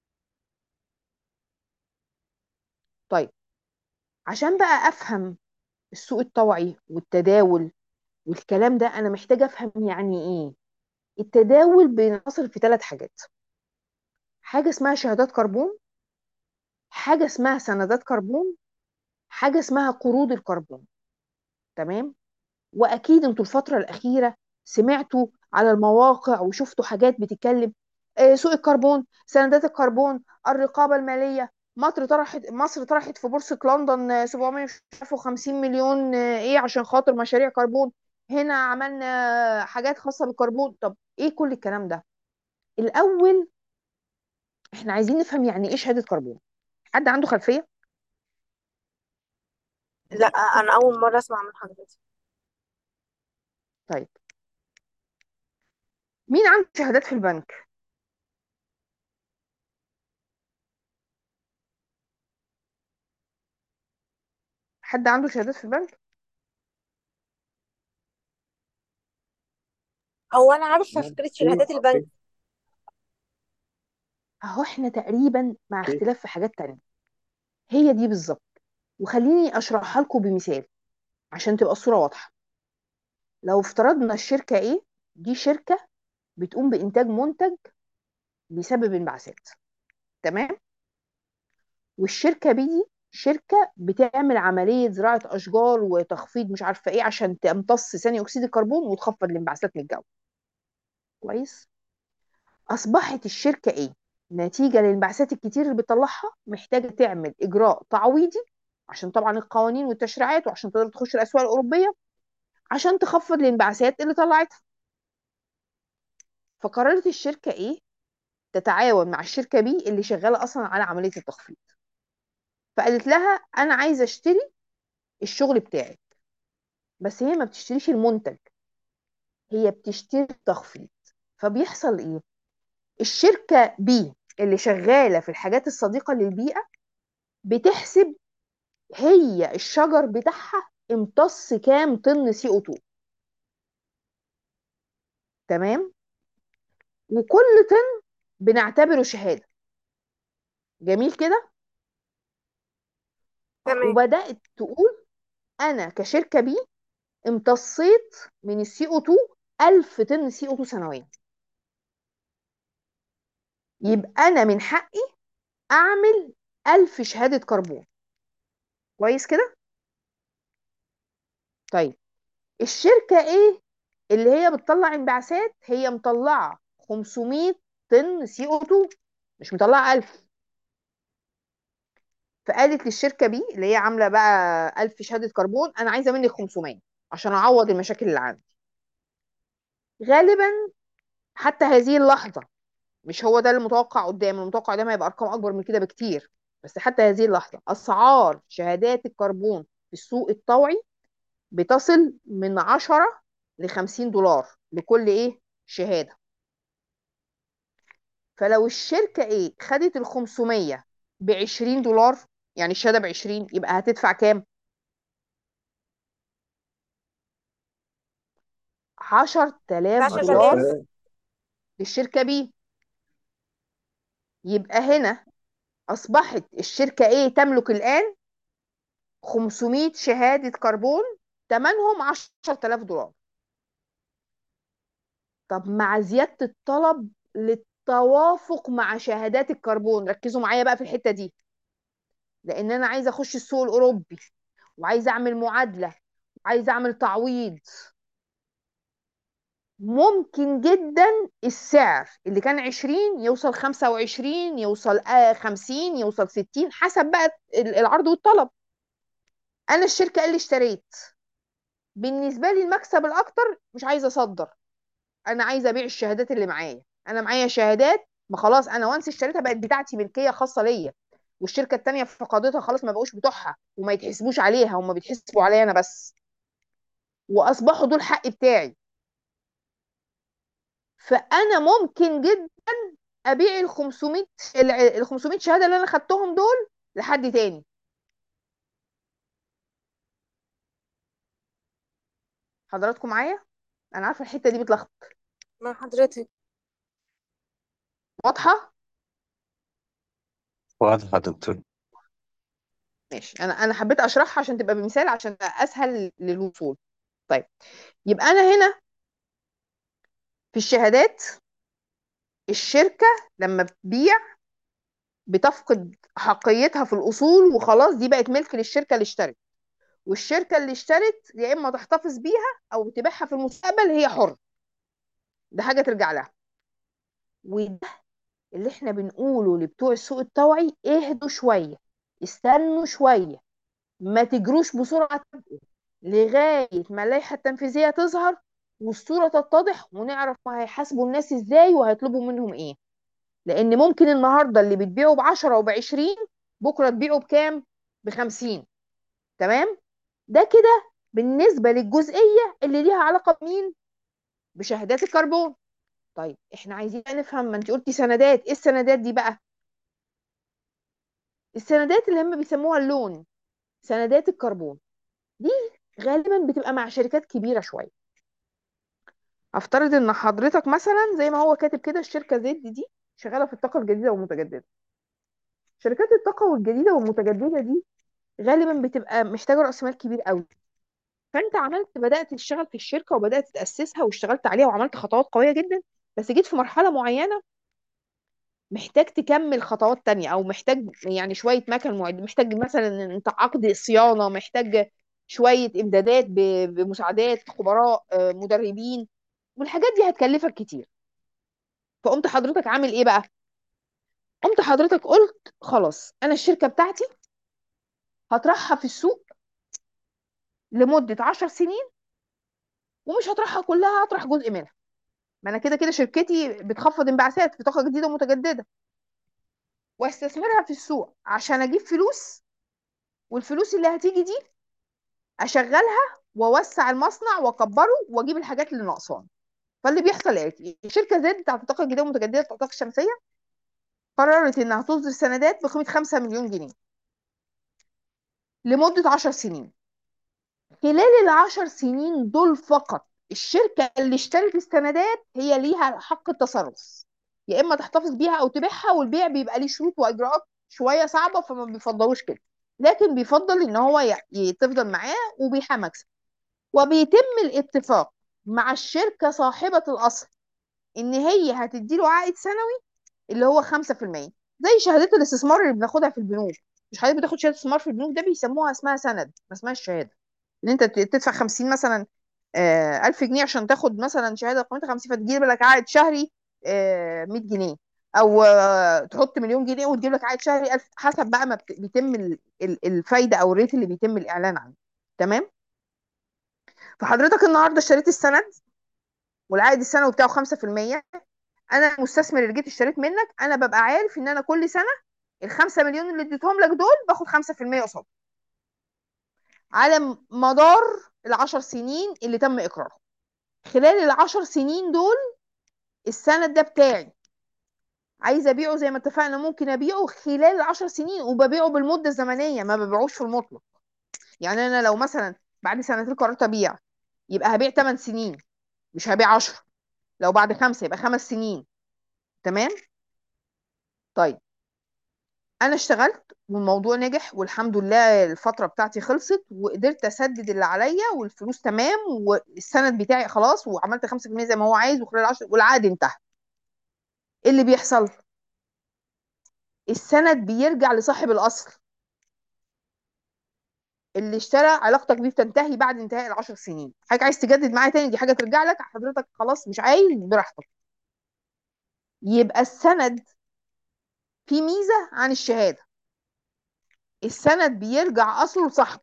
طيب عشان بقى أفهم السوق الطوعي والتداول والكلام ده أنا محتاجة أفهم يعني إيه التداول بينحصر في ثلاث حاجات حاجة اسمها شهادات كربون حاجة اسمها سندات كربون حاجة اسمها قروض الكربون تمام واكيد انتوا الفتره الاخيره سمعتوا على المواقع وشفتوا حاجات بتتكلم آه، سوق الكربون سندات الكربون الرقابه الماليه مصر طرحت مصر طرحت في بورصه لندن آه، 750 مليون آه، ايه عشان خاطر مشاريع كربون هنا عملنا حاجات خاصه بالكربون طب ايه كل الكلام ده الاول احنا عايزين نفهم يعني ايه شهاده كربون حد عنده خلفيه لا انا اول مره اسمع من حضرتك طيب مين عنده شهادات في البنك حد عنده شهادات في البنك هو انا عارفه فكره شهادات البنك اهو احنا تقريبا مع اوكي اختلاف في حاجات تانية هي دي بالظبط وخليني اشرحها لكم بمثال عشان تبقى الصورة واضحة لو افترضنا الشركة ايه دي شركة بتقوم بإنتاج منتج بيسبب انبعاثات تمام والشركة بي دي شركة بتعمل عملية زراعة أشجار وتخفيض مش عارفة ايه عشان تمتص ثاني أكسيد الكربون وتخفض الانبعاثات من الجو كويس أصبحت الشركة ايه نتيجة للانبعاثات الكتير اللي بتطلعها محتاجة تعمل إجراء تعويضي عشان طبعا القوانين والتشريعات وعشان تقدر تخش الأسواق الأوروبية عشان تخفض الانبعاثات اللي طلعتها فقررت الشركة ايه تتعاون مع الشركة بي اللي شغالة أصلا على عملية التخفيض فقالت لها أنا عايزة أشتري الشغل بتاعك بس هي ما بتشتريش المنتج هي بتشتري التخفيض فبيحصل ايه الشركة بي اللي شغالة في الحاجات الصديقة للبيئة بتحسب هي الشجر بتاعها امتص كام طن سي او 2 تمام وكل طن بنعتبره شهادة جميل كده تمام وبدأت تقول أنا كشركة بي امتصيت من السي او 2 1000 طن سي او 2 سنويا يبقى أنا من حقي أعمل 1000 شهادة كربون كويس كده طيب الشركة ايه اللي هي بتطلع انبعاثات هي مطلعة 500 طن سي او 2 مش مطلعة 1000 فقالت للشركة بي اللي هي عاملة بقى 1000 شهادة كربون انا عايزة منك 500 عشان اعوض المشاكل اللي عندي غالبا حتى هذه اللحظة مش هو ده المتوقع قدام المتوقع قدام هيبقى ارقام اكبر من كده بكتير بس حتى هذه اللحظة اسعار شهادات الكربون في السوق الطوعي بتصل من 10 ل 50 دولار لكل ايه شهادة فلو الشركة ايه خدت ال 500 ب 20 دولار يعني الشهادة ب 20 يبقى هتدفع كام 10000 دولار 10000 للشركة بي يبقى هنا أصبحت الشركة ايه تملك الآن 500 شهادة كربون ثمنهم 10000 دولار طب مع زيادة الطلب للتوافق مع شهادات الكربون ركزوا معايا بقى في الحتة دي لأن أنا عايزة أخش السوق الأوروبي وعايزة أعمل معادلة وعايزة أعمل تعويض ممكن جدا السعر اللي كان 20 يوصل 25 يوصل آه 50 يوصل 60 حسب بقى ال- العرض والطلب أنا الشركة اللي اشتريت بالنسبة لي المكسب الأكتر مش عايزة أصدر انا عايزه ابيع الشهادات اللي معايا انا معايا شهادات ما خلاص انا وانس اشتريتها بقت بتاعتي ملكيه خاصه ليا والشركه التانيه فقدتها خلاص ما بقوش بتوعها وما يتحسبوش عليها هم بيتحسبوا عليا انا بس واصبحوا دول حق بتاعي فانا ممكن جدا ابيع ال 500 ال 500 شهاده اللي انا خدتهم دول لحد تاني حضراتكم معايا انا عارفه الحته دي بتلخبط مع حضرتك واضحه واضح يا دكتور ماشي انا انا حبيت اشرحها عشان تبقى بمثال عشان اسهل للوصول طيب يبقى انا هنا في الشهادات الشركة لما بتبيع بتفقد حقيتها في الأصول وخلاص دي بقت ملك للشركة اللي اشترت والشركة اللي اشترت يا إما تحتفظ بيها أو تبيعها في المستقبل هي حرة ده حاجة ترجع لها وده اللي احنا بنقوله لبتوع السوق الطوعي اهدوا شوية استنوا شوية ما تجروش بسرعة تبقوا لغاية ما اللائحة التنفيذية تظهر والصورة تتضح ونعرف ما هيحاسبوا الناس ازاي وهيطلبوا منهم ايه لان ممكن النهارده اللي بتبيعه ب 10 وب 20 بكره تبيعه بكام ب 50 تمام ده كده بالنسبه للجزئيه اللي ليها علاقه بمين بشهادات الكربون طيب احنا عايزين بقى نفهم ما انت قلتي سندات ايه السندات دي بقى السندات اللي هم بيسموها اللون سندات الكربون دي غالبا بتبقى مع شركات كبيره شويه افترض ان حضرتك مثلا زي ما هو كاتب كده الشركه زد دي شغاله في الطاقه الجديده والمتجدده شركات الطاقه والجديده والمتجدده دي غالبا بتبقى محتاجه راس مال كبير قوي فانت عملت بدات تشتغل في الشركه وبدات تاسسها واشتغلت عليها وعملت خطوات قويه جدا بس جيت في مرحله معينه محتاج تكمل خطوات تانية او محتاج يعني شويه مكن معد محتاج مثلا إن انت عقد صيانه محتاج شويه امدادات ب- بمساعدات خبراء آه، مدربين والحاجات دي هتكلفك كتير فقمت حضرتك عامل ايه بقى قمت حضرتك قلت خلاص انا الشركه بتاعتي هطرحها في السوق لمده 10 سنين ومش هطرحها كلها هطرح جزء منها ما انا كده كده شركتي بتخفض انبعاثات في طاقه جديده ومتجدده واستثمرها في السوق عشان اجيب فلوس والفلوس اللي هتيجي دي اشغلها واوسع المصنع واكبره واجيب الحاجات اللي ناقصاني فاللي بيحصل ايه الشركه زد بتاعت الطاقه الجديده والمتجدده بتاعت الطاقه الشمسيه قررت انها تصدر سندات بقيمه 5 مليون جنيه لمده 10 سنين خلال العشر سنين دول فقط الشركة اللي اشترت السندات هي ليها حق التصرف يا إما تحتفظ بيها أو تبيعها والبيع بيبقى ليه شروط وإجراءات شوية صعبة فما بيفضلوش كده لكن بيفضل إن هو ي- ي- تفضل معاه وبيحقق مكسب وبيتم الاتفاق مع الشركة صاحبة الأصل إن هي هتديله عائد سنوي اللي هو 5% زي شهادات الاستثمار اللي بناخدها في البنوك مش حضرتك بتاخد شهاده استثمار في البنوك ده بيسموها اسمها سند ما اسمهاش شهاده ان انت ت- تدفع 50 مثلا آه، 1000 جنيه عشان تاخد مثلا شهاده قيمتها 50 فتجيب لك عائد شهري آه، 100 جنيه او آه، تحط مليون جنيه وتجيب لك عائد شهري 1000 حسب بقى ما بت- بيتم ال- ال- الفايده او الريت اللي بيتم الاعلان عنه تمام فحضرتك النهارده اشتريت السند والعائد السنوي بتاعه 5% انا المستثمر اللي جيت اشتريت منك انا ببقى عارف ان انا كل سنه ال 5 مليون اللي اديتهم لك دول باخد 5% قصادهم على مدار العشر سنين اللي تم اقرارهم خلال العشر سنين دول السند ده بتاعي عايزه ابيعه زي ما اتفقنا ممكن ابيعه خلال العشر سنين وببيعه بالمده الزمنيه ما ببيعوش في المطلق يعني انا لو مثلا بعد سنتين قررت ابيع يبقى هبيع 8 سنين مش هبيع 10 لو بعد خمسه يبقى خمس سنين تمام طيب انا اشتغلت والموضوع نجح والحمد لله الفتره بتاعتي خلصت وقدرت اسدد اللي عليا والفلوس تمام والسند بتاعي خلاص وعملت 5% زي ما هو عايز وخلال 10 والعقد انتهى ايه اللي بيحصل السند بيرجع لصاحب الاصل اللي اشترى علاقتك بيه بتنتهي بعد انتهاء العشر سنين حاجه عايز تجدد معاه تاني دي حاجه ترجع لك حضرتك خلاص مش عايز براحتك يبقى السند فيه ميزه عن الشهاده السند بيرجع اصله لصاحبه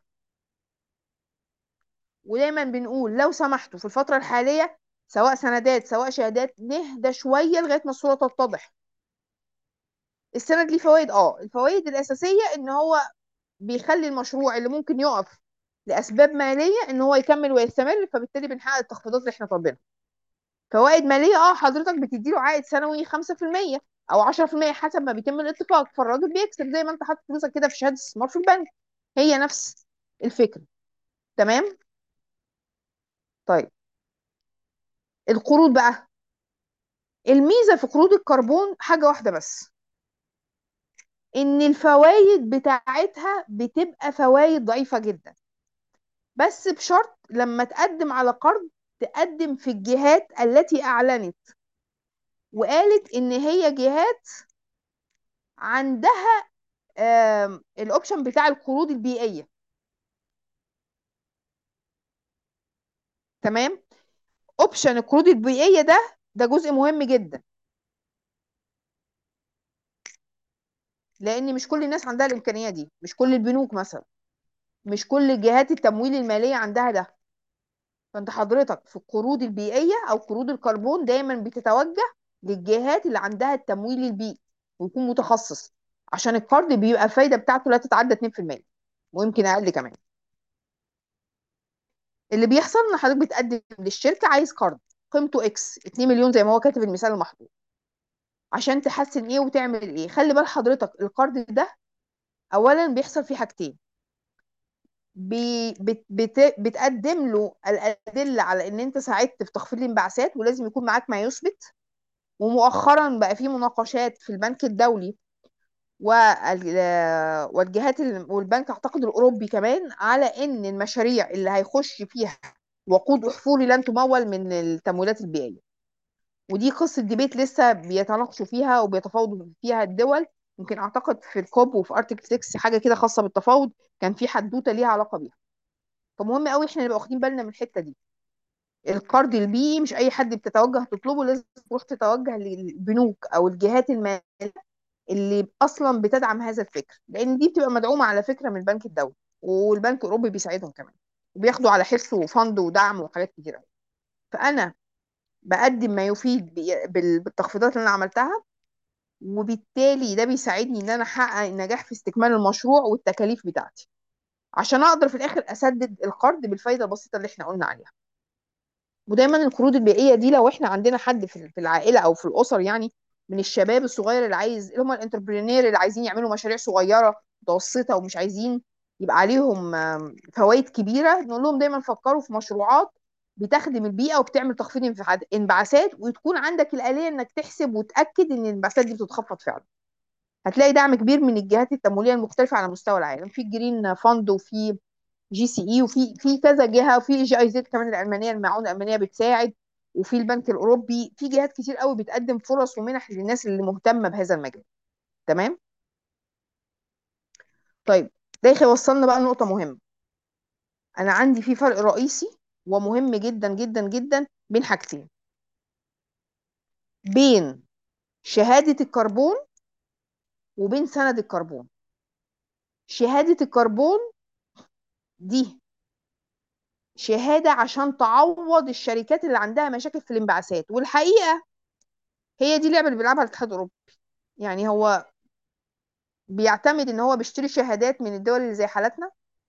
ودايما بنقول لو سمحتوا في الفتره الحاليه سواء سندات سواء شهادات نهدى شويه لغايه ما الصوره تتضح السند ليه فوائد اه الفوائد الاساسيه ان هو بيخلي المشروع اللي ممكن يقف لاسباب ماليه ان هو يكمل ويستمر فبالتالي بنحقق التخفيضات اللي احنا طالبينها فوائد ماليه اه حضرتك بتديله عائد سنوي 5% او 10% حسب ما بيتم الاتفاق فالراجل بيكسب زي ما انت حاطط فلوسك كده في شهاده استثمار في البنك هي نفس الفكره تمام طيب القروض بقى الميزه في قروض الكربون حاجه واحده بس ان الفوائد بتاعتها بتبقى فوائد ضعيفه جدا بس بشرط لما تقدم على قرض تقدم في الجهات التي اعلنت وقالت ان هي جهات عندها آم، الاوبشن بتاع القروض البيئيه تمام اوبشن القروض البيئيه ده ده جزء مهم جدا لان مش كل الناس عندها الامكانيه دي مش كل البنوك مثلا مش كل جهات التمويل الماليه عندها ده فانت حضرتك في القروض البيئيه او قروض الكربون دايما بتتوجه للجهات اللي عندها التمويل البيئي ويكون متخصص عشان القرض بيبقى الفايده بتاعته لا تتعدى 2% ويمكن اقل كمان اللي بيحصل ان حضرتك بتقدم للشركه عايز قرض قيمته اكس 2 مليون زي ما هو كاتب المثال المحطوط عشان تحسن ايه وتعمل ايه خلي بال حضرتك القرض ده اولا بيحصل فيه حاجتين بي بت بت بتقدم له الادله على ان انت ساعدت في تخفيض الانبعاثات ولازم يكون معاك ما يثبت ومؤخرا بقى في مناقشات في البنك الدولي وال- والجهات ال- والبنك اعتقد الاوروبي كمان على ان المشاريع اللي هيخش فيها وقود احفوري لن تمول من التمويلات البيئيه ودي قصه ديبيت لسه بيتناقشوا فيها وبيتفاوضوا فيها الدول يمكن اعتقد في الكوب وفي ارتكل 6 حاجه كده خاصه بالتفاوض كان في حدوته ليها علاقه بيها فمهم قوي احنا نبقى واخدين بالنا من الحته دي القرض البيئي مش اي حد بتتوجه تطلبه لازم تروح تتوجه للبنوك او الجهات الماليه اللي اصلا بتدعم هذا الفكر لان دي بتبقى مدعومه على فكره من البنك الدولي والبنك الاوروبي بيساعدهم كمان وبياخدوا على حسه فند ودعم وحاجات كتير قوي فانا بقدم ما يفيد بي- بال- بالتخفيضات اللي انا عملتها وبالتالي ده بيساعدني ان انا احقق النجاح في استكمال المشروع والتكاليف بتاعتي عشان اقدر في الاخر اسدد القرض بالفايده البسيطه اللي احنا قلنا عليها ودايما القروض البيئيه دي لو احنا عندنا حد في في العائله او في الاسر يعني من الشباب الصغير اللي عايز اللي هم الانتربرينير اللي عايزين يعملوا مشاريع صغيره متوسطه ومش عايزين يبقى عليهم آم، فوائد كبيره نقول لهم دايما فكروا في مشروعات بتخدم البيئه وبتعمل تخفيض انفعاد- انبعاثات وتكون عندك الاليه انك تحسب وتاكد ان الانبعاثات دي بتتخفض فعلا هتلاقي دعم كبير من الجهات التمويليه المختلفه على مستوى العالم في الجرين فاند وفي جي سي اي وفي في كذا جهه وفي جي اي زد كمان الالمانيه المعونه الالمانيه بتساعد وفي البنك الاوروبي في جهات كتير قوي بتقدم فرص ومنح للناس اللي مهتمه بهذا المجال تمام طيب ده يوصلنا بقى لنقطة مهمة أنا عندي في فرق رئيسي ومهم جدا جدا جدا بين حاجتين بين شهادة الكربون وبين سند الكربون شهادة الكربون دي شهادة عشان تعوض الشركات اللي عندها مشاكل في الانبعاثات والحقيقة هي دي اللعبة اللي بيلعبها الاتحاد الأوروبي يعني هو بيعتمد ان هو بيشتري شهادات من الدول اللي زي حالتنا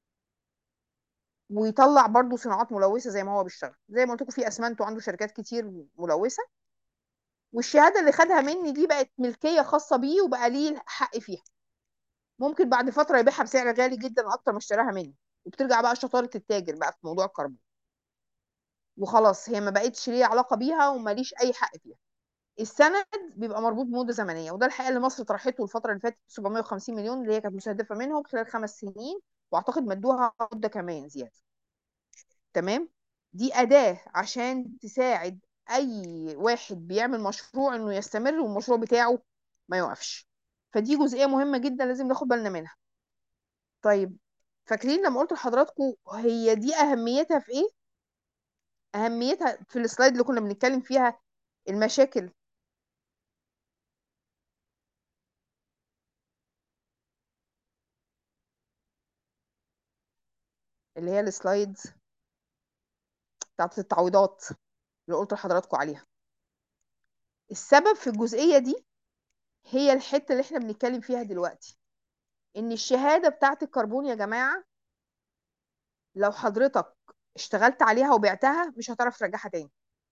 ويطلع برضو صناعات ملوثة زي ما هو بيشتغل زي ما قلت لكم في اسمنت وعنده شركات كتير ملوثة والشهادة اللي خدها مني دي بقت ملكية خاصة بيه وبقى ليه الحق فيها ممكن بعد فترة يبيعها بسعر غالي جدا اكتر ما اشتراها مني وبترجع بقى شطارة التاجر بقى في موضوع الكربون وخلاص هي ما بقتش ليه علاقة بيها وماليش اي حق فيها السند بيبقى مربوط بمده زمنيه وده الحقيقه اللي مصر طرحته الفتره اللي فاتت 750 مليون اللي هي كانت مستهدفه منهم خلال خمس سنين واعتقد مدوها مده كمان زياده تمام دي اداه عشان تساعد اي واحد بيعمل مشروع انه يستمر والمشروع بتاعه ما يوقفش فدي جزئيه مهمه جدا لازم ناخد بالنا منها طيب فاكرين لما قلت لحضراتكم هي دي اهميتها في ايه اهميتها في السلايد اللي كنا بنتكلم فيها المشاكل اللي هي السلايدز بتاعت التعويضات اللي قلت لحضراتكم عليها السبب في الجزئية دي هي الحتة اللي احنا بنتكلم فيها دلوقتي ان الشهادة بتاعت الكربون يا جماعة لو حضرتك اشتغلت عليها وبعتها مش هتعرف ترجعها تاني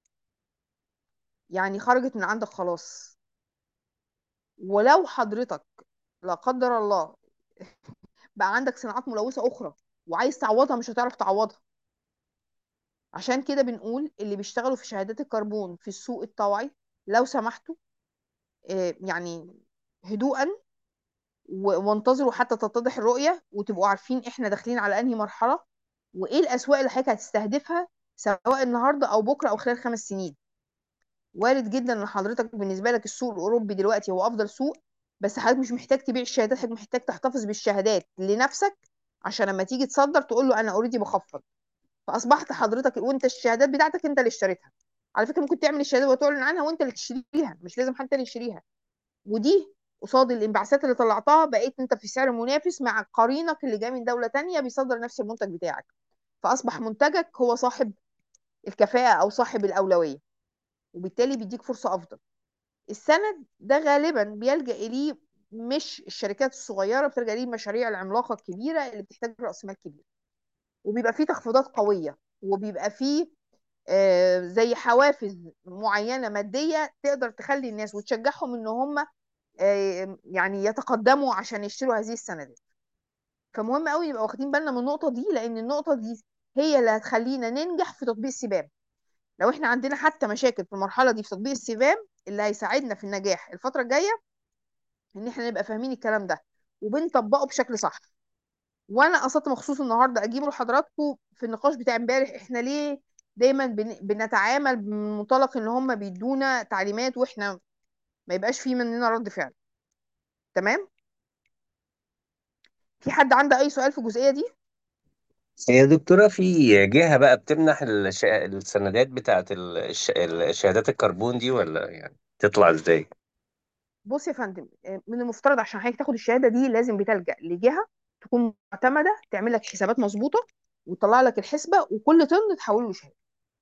يعني خرجت من عندك خلاص ولو حضرتك لا قدر الله بقى عندك صناعات ملوثة أخرى وعايز تعوضها مش هتعرف تعوضها عشان كده بنقول اللي بيشتغلوا في شهادات الكربون في السوق الطوعي لو سمحتوا آه، يعني هدوءا و- وانتظروا حتى تتضح الرؤية وتبقوا عارفين احنا داخلين على انهي مرحلة وايه الاسواق اللي حضرتك هتستهدفها سواء النهارده او بكره او خلال خمس سنين وارد جدا ان حضرتك بالنسبه لك السوق الاوروبي دلوقتي هو افضل سوق بس حضرتك مش محتاج تبيع الشهادات حضرتك محتاج تحتفظ بالشهادات لنفسك عشان لما تيجي تصدر تقول له انا اوريدي بخفض فاصبحت حضرتك وانت الشهادات بتاعتك انت اللي اشتريتها على فكره ممكن تعمل الشهاده وتعلن عنها وانت اللي تشتريها مش لازم حد تاني يشتريها ودي قصاد الانبعاثات اللي طلعتها بقيت انت في سعر منافس مع قرينك اللي جاي من دوله تانية بيصدر نفس المنتج بتاعك فاصبح منتجك هو صاحب الكفاءه او صاحب الاولويه وبالتالي بيديك فرصه افضل السند ده غالبا بيلجأ إليه مش الشركات الصغيرة بتلجأ إليه المشاريع العملاقة الكبيرة اللي بتحتاج رأس مال كبير وبيبقى فيه تخفيضات قوية وبيبقى فيه آه، زي حوافز معينة مادية تقدر تخلي الناس وتشجعهم إن هم آه، يعني يتقدموا عشان يشتروا هذه السندات فمهم قوي نبقى واخدين بالنا من النقطة دي لأن النقطة دي هي اللي هتخلينا ننجح في تطبيق السبام لو احنا عندنا حتى مشاكل في المرحلة دي في تطبيق السبام اللي هيساعدنا في النجاح الفترة الجاية ان احنا نبقى فاهمين الكلام ده وبنطبقه بشكل صح وانا قصدت مخصوص النهارده اجيبه لحضراتكم في النقاش بتاع امبارح احنا ليه دايما بن... بنتعامل من منطلق ان هم بيدونا تعليمات واحنا ما يبقاش في مننا رد فعل تمام في حد عنده اي سؤال في الجزئية دي يا دكتورة في جهة بقى بتمنح الش... السندات بتاعت الش... الشهادات الكربون دي ولا يعني تطلع ازاي؟ بص يا فندم آه، من المفترض عشان حضرتك تاخد الشهادة دي لازم بتلجأ لجهة تكون معتمدة تعمل لك حسابات مظبوطة وتطلع لك الحسبة وكل طن تحوله لشهادة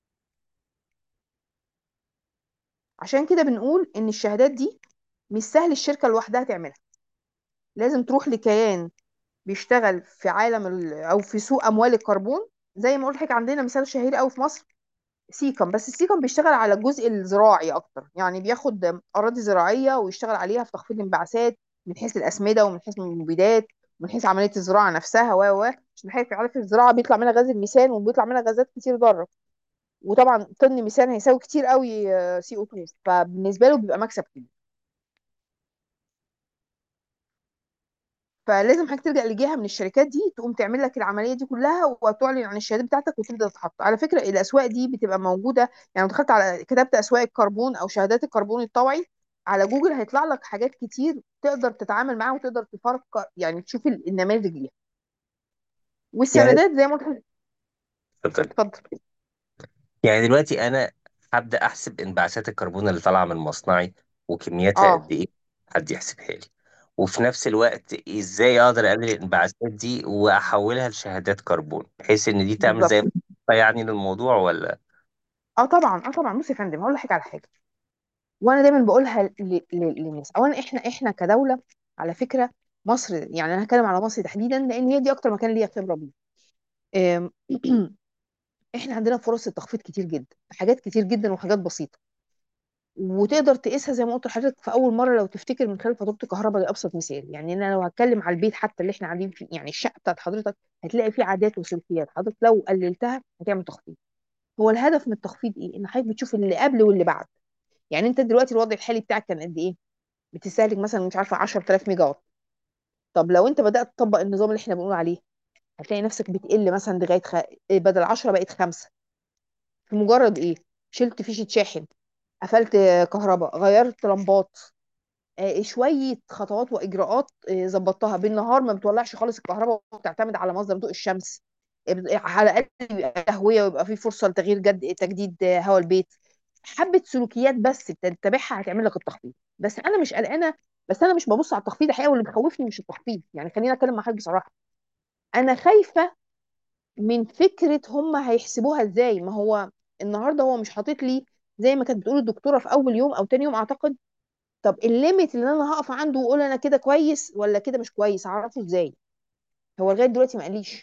عشان كده بنقول ان الشهادات دي مش سهل الشركة لوحدها تعملها لازم تروح لكيان بيشتغل في عالم ال... او في سوق اموال الكربون زي ما قلت لك عندنا مثال شهير قوي في مصر سيكم بس السيكم بيشتغل على الجزء الزراعي اكتر يعني بياخد اراضي زراعيه ويشتغل عليها في تخفيض الانبعاثات من حيث الاسمده ومن حيث المبيدات ومن حيث عمليه الزراعه نفسها و و عشان حضرتك عارف الزراعه بيطلع منها غاز الميثان وبيطلع منها غازات كتير ضاره وطبعا طن ميثان هيساوي كتير قوي سي او 2 فبالنسبه له بيبقى مكسب كبير فلازم حضرتك تلجأ لجهة من الشركات دي تقوم تعمل لك العملية دي كلها وتعلن عن الشهادات بتاعتك وتبدأ تتحط على فكرة الأسواق دي بتبقى موجودة يعني لو دخلت على كتبت أسواق الكربون أو شهادات الكربون الطوعي على جوجل هيطلع لك حاجات كتير تقدر تتعامل معاها وتقدر تفكر يعني تشوف ال- النماذج ليها يعني والسندات زي ما قلت لك- اتفضل. اتفضل يعني دلوقتي انا هبدا احسب انبعاثات الكربون اللي طالعه من مصنعي وكمياتها اه قد ايه حد يحسبها لي وفي نفس الوقت ازاي اقدر اقلل الانبعاثات دي واحولها لشهادات كربون بحيث ان دي تعمل بالظبط زي مخطط يعني للموضوع ولا اه طبعا اه طبعا بص يا فندم هقول لك على حاجه وانا دايما بقولها ل- ل- للناس اولا احنا احنا كدوله على فكره مصر يعني انا هتكلم على مصر تحديدا لان هي دي اكتر مكان ليا خبره بيه آم، احنا عندنا فرص التخفيض كتير جدا حاجات كتير جدا وحاجات بسيطه وتقدر تقيسها زي ما قلت لحضرتك في اول مره لو تفتكر من خلال فاتوره الكهرباء دي ابسط مثال يعني انا لو هتكلم على البيت حتى اللي احنا قاعدين فيه يعني الشقه بتاعت حضرتك هتلاقي فيه عادات وسلوكيات حضرتك لو قللتها هتعمل تخفيض هو الهدف من التخفيض ايه ان حضرتك بتشوف اللي قبل واللي بعد يعني انت دلوقتي الوضع الحالي بتاعك كان قد ايه بتستهلك مثلا مش عارفه 10000 ميجا وات طب لو انت بدات تطبق النظام اللي احنا بنقول عليه هتلاقي نفسك بتقل مثلا لغايه خ... بدل 10 بقت 5 في مجرد ايه شلت فيشه شاحن قفلت كهرباء غيرت لمبات آه، شويه خطوات واجراءات آه، ظبطتها بالنهار ما بتولعش خالص الكهرباء وبتعتمد على مصدر ضوء الشمس آه، على الاقل يبقى تهويه ويبقى في فرصه لتغيير جد تجديد آه، هواء البيت حبه سلوكيات بس تتبعها هتعمل لك التخفيض بس انا مش قلقانه بس انا مش ببص على التخفيض الحقيقه واللي بيخوفني مش التخفيض يعني خليني اتكلم مع حضرتك بصراحه انا خايفه من فكره هم هيحسبوها ازاي ما هو النهارده هو مش حاطط لي زي ما كانت بتقول الدكتوره في اول يوم او تاني يوم اعتقد طب الليميت اللي انا هقف عنده واقول انا كده كويس ولا كده مش كويس اعرفه ازاي هو لغايه دلوقتي ما قاليش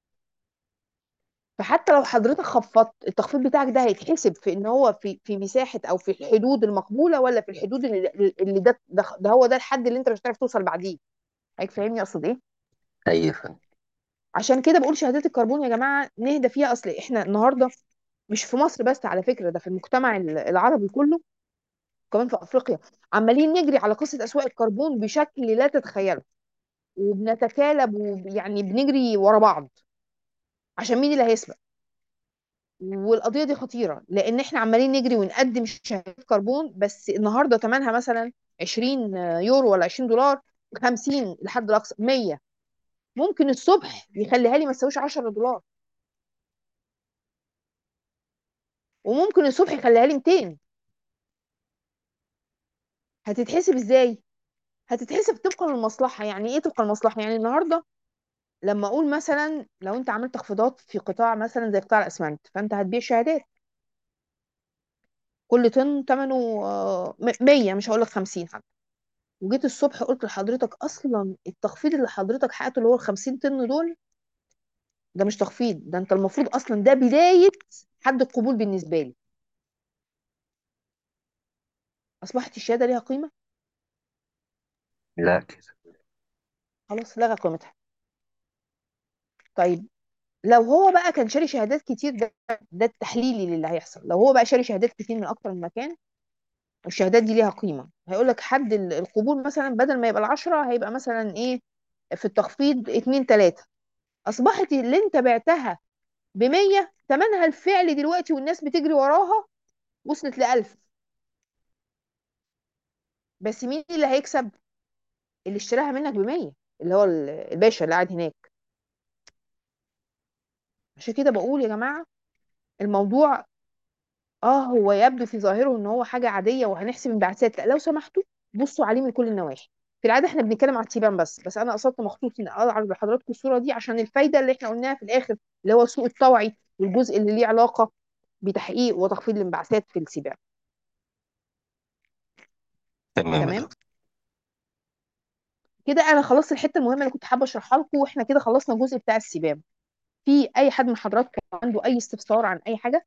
فحتى لو حضرتك خفضت التخفيض بتاعك ده هيتحسب في ان هو في في مساحه او في الحدود المقبوله ولا في الحدود اللي, اللي ده, ده ده هو ده الحد اللي انت مش هتعرف توصل بعديه حضرتك فاهمني اقصد ايه ايوه فندم. عشان كده بقول شهادات الكربون يا جماعه نهدى فيها اصل احنا النهارده مش في مصر بس على فكره ده في المجتمع العربي كله كمان في افريقيا عمالين نجري على قصه اسواق الكربون بشكل لا تتخيله وبنتكالب ويعني بنجري ورا بعض عشان مين اللي هيسبق والقضيه دي خطيره لان احنا عمالين نجري ونقدم شهادات كربون بس النهارده ثمنها مثلا 20 يورو ولا 20 دولار 50 لحد الاقصى 100 ممكن الصبح يخليها لي ما تساويش 10 دولار وممكن الصبح يخليها لي 200 هتتحسب ازاي هتتحسب طبقا للمصلحه يعني ايه طبقا للمصلحه يعني النهارده لما اقول مثلا لو انت عملت تخفيضات في قطاع مثلا زي قطاع الاسمنت فانت هتبيع شهادات كل طن ثمنه 100 مش هقول لك 50 حتى وجيت الصبح قلت لحضرتك اصلا التخفيض اللي حضرتك حققته اللي هو ال 50 طن دول ده مش تخفيض ده انت المفروض اصلا ده بدايه حد القبول بالنسبه لي اصبحت الشهاده ليها قيمه لا كده خلاص لغى قيمتها طيب لو هو بقى كان شاري شهادات كتير ده ده التحليلي للي هيحصل لو هو بقى شاري شهادات كتير من اكتر من مكان والشهادات دي ليها قيمه هيقول لك حد ال- القبول مثلا بدل ما يبقى العشرة هيبقى مثلا ايه في التخفيض اتنين تلاتة اصبحت اللي انت بعتها ب 100 ثمنها الفعلي دلوقتي والناس بتجري وراها وصلت ل 1000 بس مين اللي هيكسب اللي اشتراها منك ب 100 اللي هو ال- الباشا اللي قاعد هناك عشان كده بقول يا جماعه الموضوع اه هو يبدو في ظاهره ان هو حاجه عاديه وهنحسب انبعاثات لا لو سمحتوا بصوا عليه من كل النواحي في العاده احنا بنتكلم على التيبان بس بس انا قصدت مخصوص ان اعرض لحضراتكم الصوره دي عشان الفايده اللي احنا قلناها في الاخر اللي هو السوق الطوعي والجزء اللي ليه علاقه بتحقيق وتخفيض الانبعاثات في السباع تمام يا تمام دكتور كده انا خلصت الحته المهمه اللي كنت حابه اشرحها لكم واحنا كده خلصنا الجزء بتاع السبام في اي حد من حضراتكم عنده اي استفسار عن اي حاجه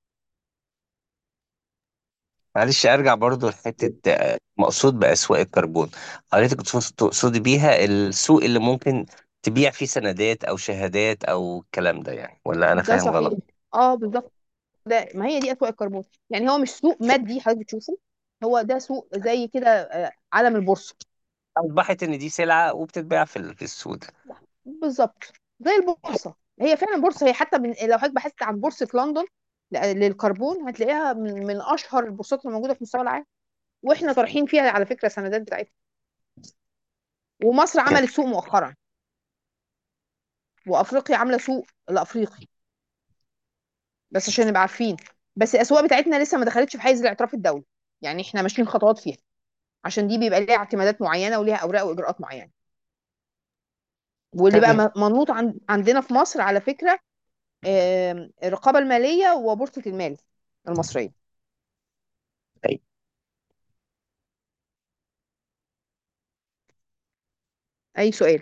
معلش ارجع برضو لحته آه، مقصود باسواق الكربون حضرتك تقصد- تقصدي بيها السوق اللي ممكن تبيع فيه سندات او شهادات او الكلام ده يعني ولا انا ده فاهم صحيح غلط اه بالظبط ده ما هي دي اسواق الكربون يعني هو مش سوق مادي حضرتك بتشوفه هو ده سوق زي كده آه، عالم البورصه اصبحت ان دي سلعه وبتتباع في ال- في السوق ده بالظبط زي البورصه هي فعلا بورصه هي حتى من لو حضرتك بحثت عن بورصه لندن ل- للكربون هتلاقيها من, من اشهر البورصات اللي موجوده في مستوى العالم واحنا طارحين فيها على فكره سندات بتاعتها ومصر عملت سوق مؤخرا وافريقيا عامله سوق الافريقي بس عشان نبقى عارفين بس الاسواق بتاعتنا لسه ما دخلتش في حيز الاعتراف الدولي يعني احنا ماشيين خطوات فيها عشان دي بيبقى ليها اعتمادات معينه وليها اوراق واجراءات معينه واللي بقى تمام م- منوط عن عندنا في مصر على فكره آم، الرقابه الماليه وبورصه المال المصريه أيوة. اي سؤال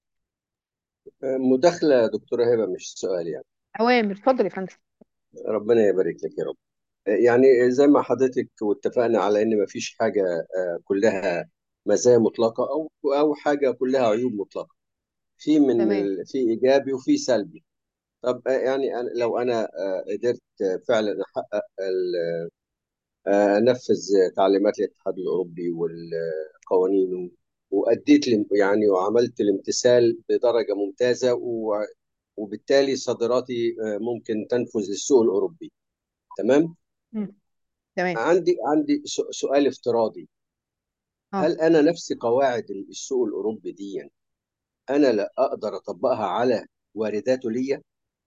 مداخلة يا دكتورة هبة مش سؤال يعني اوامر اتفضل يا فندم ربنا يبارك لك يا رب يعني زي ما حضرتك واتفقنا على ان مفيش حاجة آه، كلها مزايا مطلقة او او حاجة كلها عيوب مطلقة في من تمام ال... في ايجابي وفي سلبي طب آه، يعني أنا لو انا آه، قدرت آه، فعلا احقق ال- آه، انفذ تعليمات الاتحاد الاوروبي والقوانين واديت الام- يعني وعملت الامتثال بدرجة ممتازة و... وبالتالي صادراتي آه، ممكن تنفذ للسوق الاوروبي تمام مم. تمام عندي عندي س- سؤال افتراضي اه هل انا نفس قواعد السوق الاوروبي دي انا لا اقدر اطبقها على وارداته ليا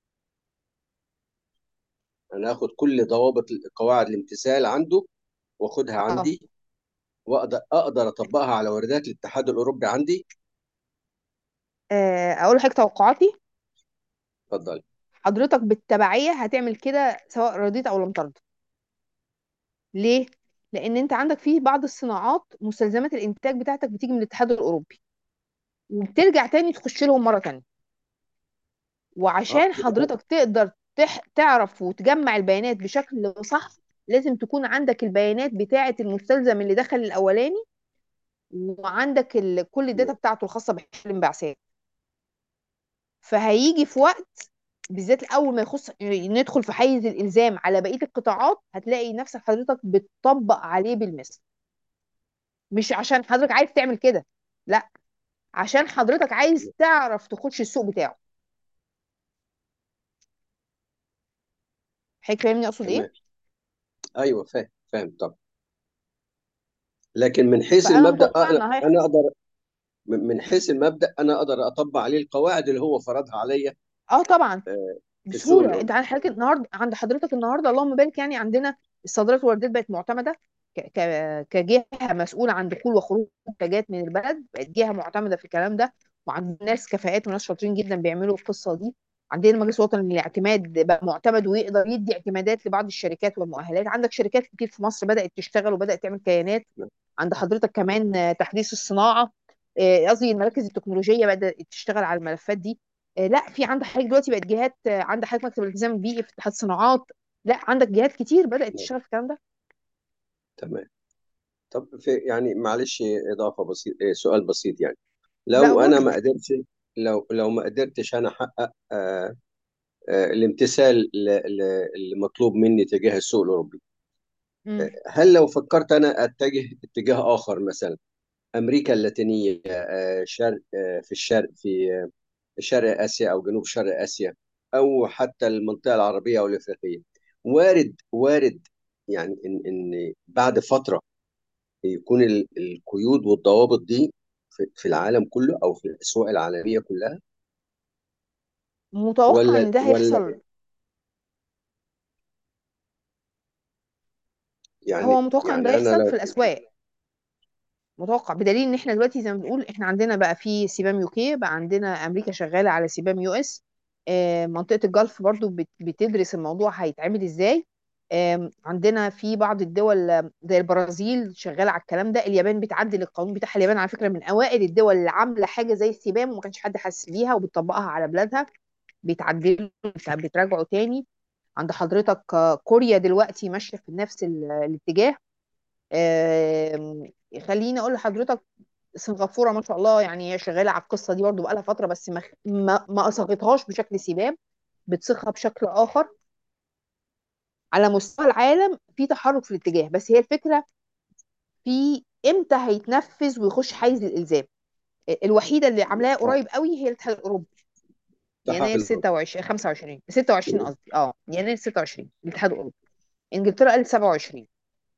انا اخد كل ضوابط قواعد الامتثال عنده واخدها اه عندي واقدر اقدر اطبقها على واردات الاتحاد الاوروبي عندي آه، اقول لحضرتك توقعاتي اتفضل حضرتك بالتبعيه هتعمل كده سواء رضيت او لم ترضى ليه لان انت عندك فيه بعض الصناعات مستلزمات الانتاج بتاعتك بتيجي من الاتحاد الاوروبي وبترجع تاني تخش لهم مره تانية اه وعشان حضرتك تقدر تح... تعرف وتجمع البيانات بشكل صح لازم تكون عندك البيانات بتاعه المستلزم اللي دخل الاولاني وعندك ال... كل الداتا بتاعته الخاصه بحل الانبعاثات فهيجي في وقت بالذات اول ما يخص ندخل في حيز الالزام على بقيه القطاعات هتلاقي نفسك حضرتك بتطبق عليه بالمثل مش عشان حضرتك عايز تعمل كده لا عشان حضرتك عايز تعرف تخش السوق بتاعه حضرتك فاهمني اقصد ايه تمام ايوه فاهم فاهم طب لكن من حيث فانا المبدا متوقعه انا ان هيحصل انا اقدر من من حيث المبدا انا اقدر اطبق عليه القواعد اللي هو فرضها عليا اه طبعا آه، في السوق بسهوله انت الاوروبي عند حضرتك النهارده عند حضرتك النهارده اللهم بارك يعني عندنا الصادرات والواردات بقت معتمده ك... ك... كجهه مسؤوله عن دخول وخروج منتجات من البلد بقت جهه معتمده في الكلام ده وعندنا ناس كفاءات وناس شاطرين جدا بيعملوا القصه دي عندنا مجلس وطني للاعتماد بقى معتمد ويقدر يدي اعتمادات لبعض الشركات والمؤهلات عندك شركات كتير في مصر بدات تشتغل وبدات تعمل كيانات عند حضرتك كمان آه، تحديث الصناعه آه، قصدي المراكز التكنولوجيه بدات تشتغل على الملفات دي آه، لا في عندك حضرتك دلوقتي بقت جهات آه، عندك حضرتك مكتب الالتزام البيئي في اتحاد الصناعات لا عندك جهات كتير بدات تشتغل في الكلام ده تمام طب في يعني معلش اضافه بسيط إيه، سؤال بسيط يعني لا لو انا قول ما قدرتش لو لو ما قدرتش انا احقق آه، آه، الامتثال ل- ل- اللي مطلوب مني تجاه السوق الاوروبي مم. هل لو فكرت انا اتجه اتجاه اخر مثلا امريكا اللاتينيه آه، شرق آه، في الشرق في آه، شرق اسيا او جنوب شرق اسيا او حتى المنطقه العربيه او الافريقيه وارد وارد يعني ان ان بعد فتره يكون ال- القيود والضوابط دي في في العالم كله او في الاسواق العالميه كلها متوقع ولا ان ده ولا هيحصل هو يعني متوقع ان ده يعني انا يحصل في لو الاسواق متوقع بدليل ان احنا دلوقتي زي ما بنقول احنا عندنا بقى في سبام يوكي بقى عندنا امريكا شغاله على سبام يو اس آه، منطقه الجلف برضو بت- بتدرس الموضوع هيتعمل ازاي آم، عندنا في بعض الدول آه، زي البرازيل شغاله على الكلام ده اليابان بتعدل القانون بتاعها اليابان على فكره من اوائل الدول اللي عامله حاجه زي السبام وما كانش حد حاسس بيها وبتطبقها على بلادها بيتعدلوا بتراجعوا تاني عند حضرتك آه، كوريا دلوقتي ماشيه في نفس ال- الاتجاه آم، خليني اقول لحضرتك سنغافوره ما شاء الله يعني هي شغاله على القصه دي برضو بقالها فتره بس ما ما ما اصاغتهاش بشكل سبام بتصيغها بشكل اخر على مستوى العالم في تحرك في الاتجاه بس هي الفكره في امتى هيتنفذ ويخش حيز الالزام الوحيده اللي عاملاها اه قريب قوي هي الاتحاد الاوروبي يناير تحقق 26 25 26 قصدي اه يناير 26 الاتحاد الاوروبي انجلترا قالت 27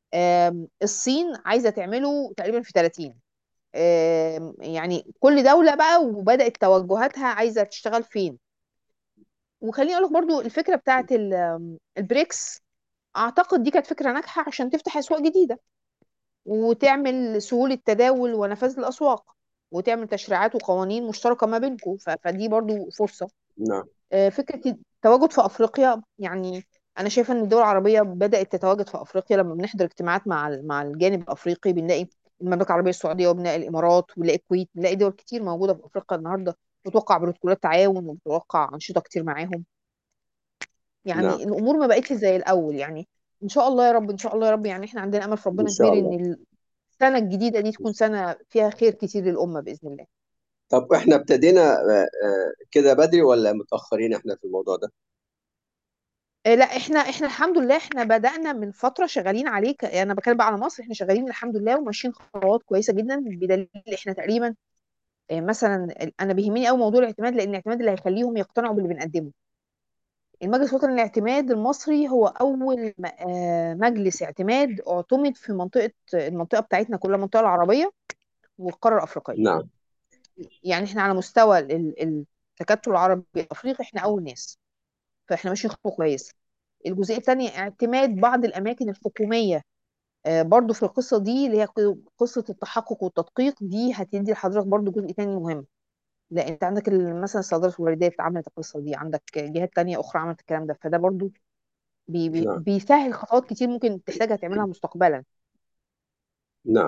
آم، الصين عايزه تعمله تقريبا في 30 آم، يعني كل دوله بقى وبدات توجهاتها عايزه تشتغل فين وخليني اقول لك برضو الفكره بتاعت ال- آم، البريكس اعتقد دي كانت فكره ناجحه عشان تفتح اسواق جديده وتعمل سهوله تداول ونفاذ الاسواق وتعمل تشريعات وقوانين مشتركه ما بينكم ف- فدي برضو فرصه نعم آه، فكرة التواجد في أفريقيا يعني أنا شايفة إن الدول العربية بدأت تتواجد في أفريقيا لما بنحضر اجتماعات مع ال- مع الجانب الأفريقي بنلاقي المملكة العربية السعودية وبنلاقي الإمارات وبنلاقي الكويت بنلاقي دول كتير موجودة في أفريقيا النهاردة بتوقع بروتوكولات تعاون وبتوقع أنشطة كتير معاهم نعم يعني الأمور ما بقتش زي الأول يعني إن شاء الله يا رب إن شاء الله يا رب يعني إحنا عندنا أمل في إن ربنا شاء كبير الله إن السنة الجديدة دي تكون سنة فيها خير كتير للأمة بإذن الله طب احنا ابتدينا آه، آه، كده بدري ولا متأخرين احنا في الموضوع ده؟ آه، لا احنا احنا الحمد لله احنا بدأنا من فترة شغالين عليه ك- انا بتكلم بقى على مصر احنا شغالين الحمد لله وماشيين خطوات كويسة جدا بدليل احنا تقريبا آه، مثلا ال- انا بيهمني قوي موضوع الاعتماد لان الاعتماد اللي هيخليهم يقتنعوا باللي بنقدمه المجلس الوطني للاعتماد المصري هو اول م- آه، مجلس اعتماد اعتمد في منطقة المنطقة بتاعتنا كلها المنطقة العربية والقارة الأفريقية نعم يعني احنا على مستوى ال- ال- التكتل العربي الأفريقي احنا أول ناس فاحنا ماشيين خطوة كويسة الجزئية الثانية اعتماد بعض الأماكن الحكومية آه، برضو في القصة دي اللي هي قصة التحقق والتدقيق دي هتدي لحضرتك برضو جزء تاني مهم لا انت عندك ال- مثلا صيدلة الوالدات عملت القصة دي عندك جهات تانية أخرى عملت الكلام ده فده برضو بي بي نعم بيسهل خطوات كتير ممكن تحتاجها تعملها مستقبلا نعم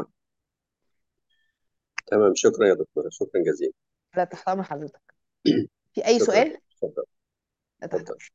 تمام شكرا يا دكتورة شكرا جزيلا لا تحت أمر حضرتك في أي شكرا سؤال؟ اتفضل لا تحت اتفضل أمر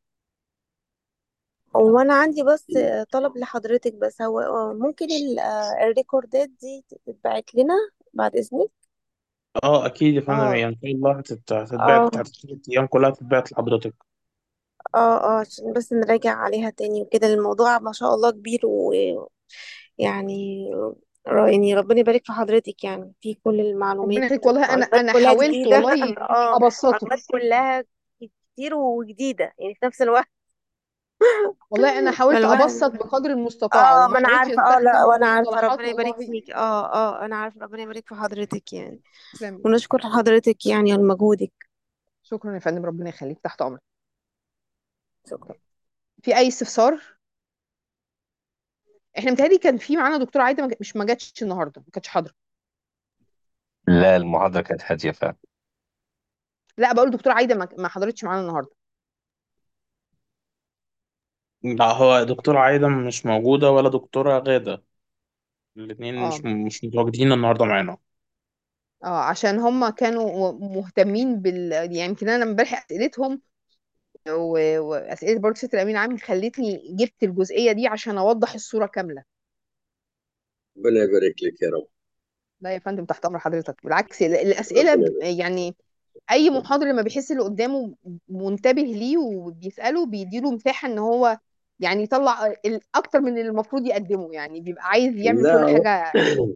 هو أنا عندي بس طلب لحضرتك بس هو ممكن ال- آه، الريكوردات دي تتبعت لنا بعد إذنك اه اكيد يا فندم اه يعني ان شاء الله هتت- هتتبعت اه بتاعت الثلاث ايام كلها هتتبعت لحضرتك اه اه عشان بس نراجع عليها تاني وكده الموضوع ما شاء الله كبير ويعني يعني ربنا يبارك في حضرتك يعني في كل المعلومات ربنا يخليك والله أنا معلومات أنا كلها حاولت جديدة والله اه أبسطه معلومات كلها كتير وجديدة يعني في نفس الوقت والله أنا حاولت فالواحد أبسط بقدر المستطاع اه وما ما انا حاولتش عارفة اه لا أستخدم وانا عارفة مصطلحات ربنا يبارك والله فيك اه اه انا عارفة ربنا يبارك في حضرتك يعني تسلمي ونشكر حضرتك يعني على مجهودك شكرا يا فندم ربنا يخليك تحت أمرك شكرا في أي استفسار؟ احنا متهيألي كان في معانا دكتورة عايدة ما ج- مش ما جاتش النهارده ما كانتش حاضرة لا المحاضرة كانت هادية فعلا لا بقول دكتورة عايدة ما ما حضرتش معانا النهارده لا هو دكتورة عايدة مش موجودة ولا دكتورة غادة الاتنين مش اه مش متواجدين النهاردة معانا اه عشان هم كانوا م- مهتمين بال يعني يمكن انا امبارح اسئلتهم و... واسئله برضه ست الامين عام خلتني جبت الجزئيه دي عشان اوضح الصوره كامله ربنا يبارك لك يا رب لا يا فندم تحت امر حضرتك بالعكس ال- الاسئله ربنا ب- يبارك يعني اي محاضر لما بيحس اللي قدامه منتبه ليه وبيساله بيديله مساحه ان هو يعني يطلع ال- اكتر من اللي المفروض يقدمه يعني بيبقى عايز يعمل لا كل هو حاجه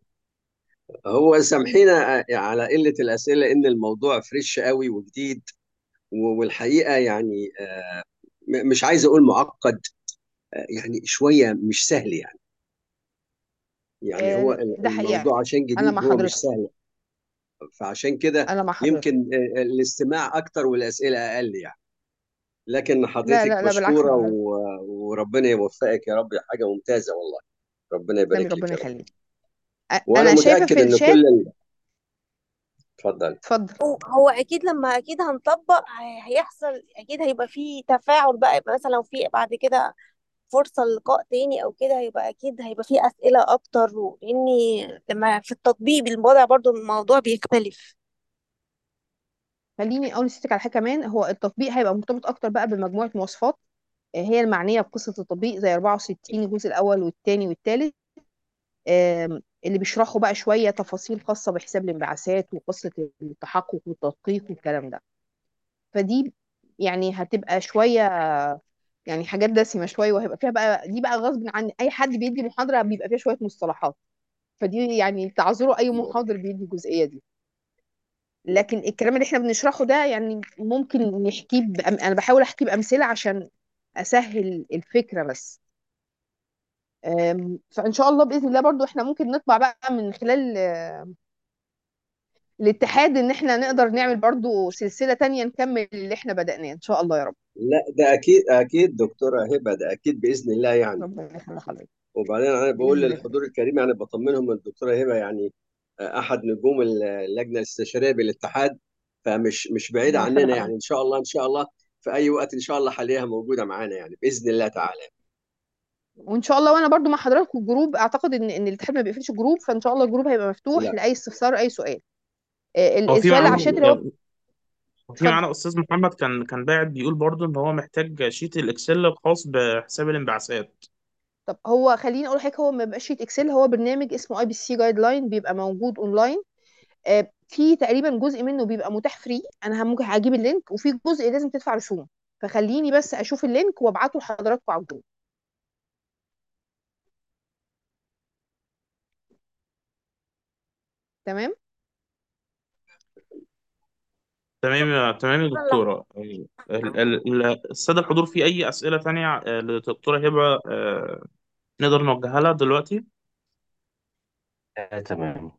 هو سامحينا على قلة الأسئلة إن الموضوع فريش قوي وجديد و- والحقيقة يعني آه، م- مش عايز أقول معقد آه، يعني شوية مش سهل يعني يعني هو آه، ال- ده حقيقه الموضوع عشان انا مع جديد هو مش حضرتك سهل فعشان كده انا مع حضرتك يمكن آه، الاستماع أكتر والأسئلة أقل يعني لكن لا حضرتك لا لا بالعكس مشكورة والله و- وربنا يوفقك يا رب حاجة ممتازة والله ربنا تسلمي يبارك لك ربنا يا رب يخليك أ- وأنا انا شايفه متأكد في إن كل الشات ال... اتفضل اتفضل هو هو اكيد لما اكيد هنطبق هي- هيحصل اكيد هيبقى في تفاعل بقى يبقى مثلا لو في بعد كده فرصة للقاء تاني او كده هيبقى اكيد هيبقى في اسئلة اكتر لاني لما في التطبيق بالوضع برضو الموضوع بيختلف خليني اقول لسيادتك على حاجه كمان هو التطبيق هيبقى مرتبط اكتر بقى بمجموعه مواصفات آه، هي المعنيه بقصه التطبيق زي 64 الجزء الاول والثاني والثالث اللي بيشرحوا بقى شويه تفاصيل خاصه بحساب الانبعاثات وقصه التحقق والتدقيق والكلام ده فدي يعني هتبقى شويه يعني حاجات دسمه شويه وهيبقى فيها بقى دي بقى غصب عن اي حد بيدي محاضره بيبقى فيها شويه مصطلحات فدي يعني تعذروا اي محاضر بيدي الجزئيه دي لكن الكلام اللي احنا بنشرحه ده يعني ممكن نحكيه بأم... انا بحاول احكيه بامثله عشان اسهل الفكره بس أم، فان شاء الله باذن الله برضو احنا ممكن نطبع بقى من خلال آه، الاتحاد ان احنا نقدر نعمل برضو سلسله تانية نكمل اللي احنا بدأناه ان شاء الله يا رب لا ده اكيد اكيد دكتوره هبه ده اكيد باذن الله يعني ربنا يخلي حضرتك وبعدين انا بقول باذن الله للحضور الكريم يعني بطمنهم الدكتوره هبه يعني احد نجوم اللجنه الاستشاريه بالاتحاد فمش مش بعيده ربنا يخلي عننا يعني حضرتك ان شاء الله ان شاء الله في اي وقت ان شاء الله حاليا موجوده معانا يعني باذن الله تعالى وان شاء الله وانا برضو مع حضراتكم الجروب اعتقد ان ان الاتحاد ما بيقفلش جروب فان شاء الله الجروب هيبقى مفتوح لا لاي استفسار اي سؤال آه، ال- هو في السؤال معانا على الشات اللي هو في اتفضل معانا استاذ محمد كان كان باعت بيقول برضه ان هو محتاج شيت الاكسل الخاص بحساب الانبعاثات طب هو خليني اقول حاجه هو ما بيبقاش شيت اكسل هو برنامج اسمه اي بي سي جايد لاين بيبقى موجود اونلاين آه، في تقريبا جزء منه بيبقى متاح فري انا ممكن هجيب اللينك وفي جزء لازم تدفع رسوم فخليني بس اشوف اللينك وابعته لحضراتكم على الجروب تمام تمام يا تمام يا دكتورة ال- ال- ال- السادة الحضور في أي أسئلة تانية آه، للدكتورة هبة آه، نقدر نوجهها لها دلوقتي؟ آه تمام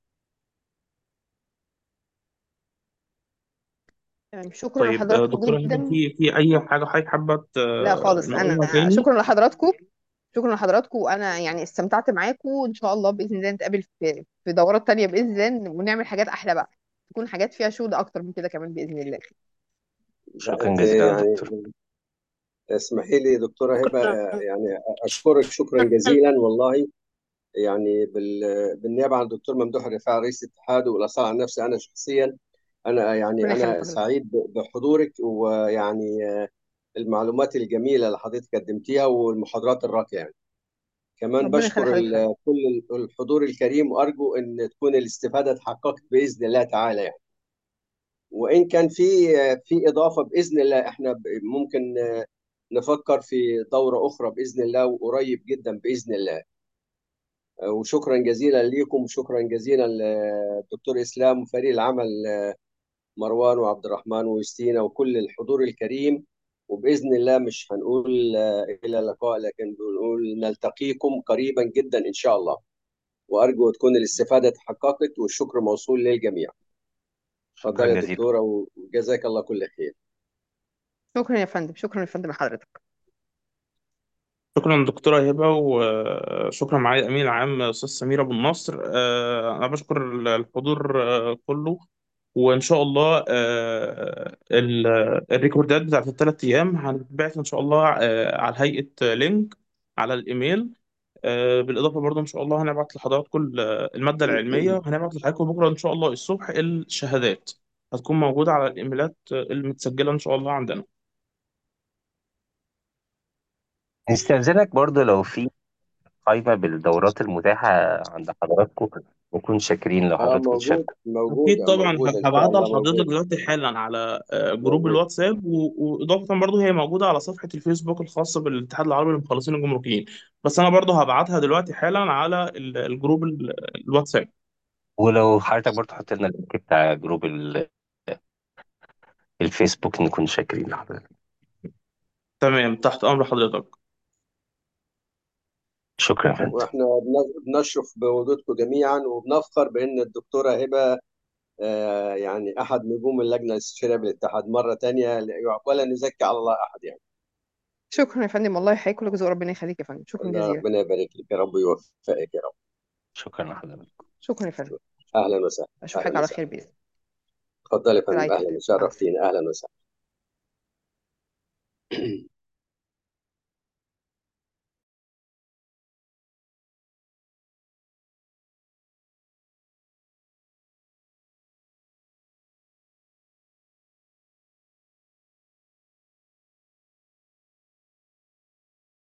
تمام شكرا طيب آه، لحضراتكم دكتورة هبة جدا في في أي حاجة حضرتك حابة ت- لا خالص نقولها انا تاني؟ شكرا لحضراتكم شكرا لحضراتكم انا يعني استمتعت معاكم وان شاء الله باذن الله نتقابل في في دورات تانية باذن الله ونعمل حاجات احلى بقى تكون حاجات فيها شغل اكتر من كده كمان باذن الله لا شكرا انت جزيلا يا يعني دكتور اسمحي لي دكتوره هبه يعني اشكرك شكرا جزيلا والله يعني بال... بالنيابه عن الدكتور ممدوح الرفاعي رئيس الاتحاد والاصاله عن نفسي انا شخصيا انا يعني ربنا يخلي انا حضرتك سعيد ب- بحضورك ويعني المعلومات الجميله اللي حضرتك قدمتيها والمحاضرات الراقيه يعني كمان ربنا يخلي بشكر حضرتك ال- كل الحضور الكريم وارجو ان تكون الاستفاده اتحققت باذن الله تعالى يعني وان كان في في اضافه باذن الله احنا ب- ممكن نفكر في دوره اخرى باذن الله وقريب جدا باذن الله وشكرا جزيلا ليكم وشكرا جزيلا للدكتور اسلام وفريق العمل مروان وعبد الرحمن ويستينا وكل الحضور الكريم وباذن الله مش هنقول الى اللقاء لكن بنقول نلتقيكم قريبا جدا ان شاء الله وارجو تكون الاستفاده تحققت والشكر موصول للجميع شكرا اتفضل يا جزيلا دكتوره وجزاك الله كل خير شكرا يا فندم شكرا يا فندم لحضرتك شكرا دكتورة هبة وشكرا معالي الأمين العام أستاذ سمير أبو النصر آه، أنا بشكر الحضور آه، كله وإن شاء الله آه، ال- الريكوردات بتاعت الثلاث أيام هتتبعت إن شاء الله آه، على هيئة لينك على الإيميل آه، بالإضافة برضه إن شاء الله هنبعت لحضراتكم المادة العلمية وهنبعت لحضراتكم بكرة إن شاء الله الصبح الشهادات هتكون موجودة على الإيميلات المتسجلة إن شاء الله عندنا نستأذنك برضو لو في قائمة بالدورات المتاحة عند حضراتكم نكون شاكرين لو اه حضراتكم موجود تشاركوا أكيد موجوده طبعا موجوده ان شاء هبعتها الله لحضرتك موجوده دلوقتي حالا على آه، جروب موجوده الواتساب و- وإضافة برضه هي موجودة على صفحة الفيسبوك الخاصة بالاتحاد العربي للمخلصين الجمركيين بس أنا برضه هبعتها دلوقتي حالا على ال- الجروب ال- الواتساب ولو حضرتك برضو حط لنا اللينك بتاع جروب ال- الفيسبوك نكون شاكرين لحضرتك تمام تحت أمر حضرتك شكرا يا فندم واحنا بن- بنشرف بوجودكم جميعا وبنفخر بان الدكتوره هبه آه، يعني احد نجوم اللجنه الاستشاريه بالاتحاد مره تانية ولا نزكي على الله احد يعني شكرا يا فندم والله يحييك كل جزء ربنا يخليك يا فندم شكرا الله جزيلا ربنا يبارك لك يا رب ويوفقك يا رب شكرا لحضرتك شكرا يا فندم اهلا وسهلا اشوفك اهلا على وسهلا خير باذن الله اتفضل يا فندم برعايه اهلا الله مع السلامه شرفتينا اهلا وسهلا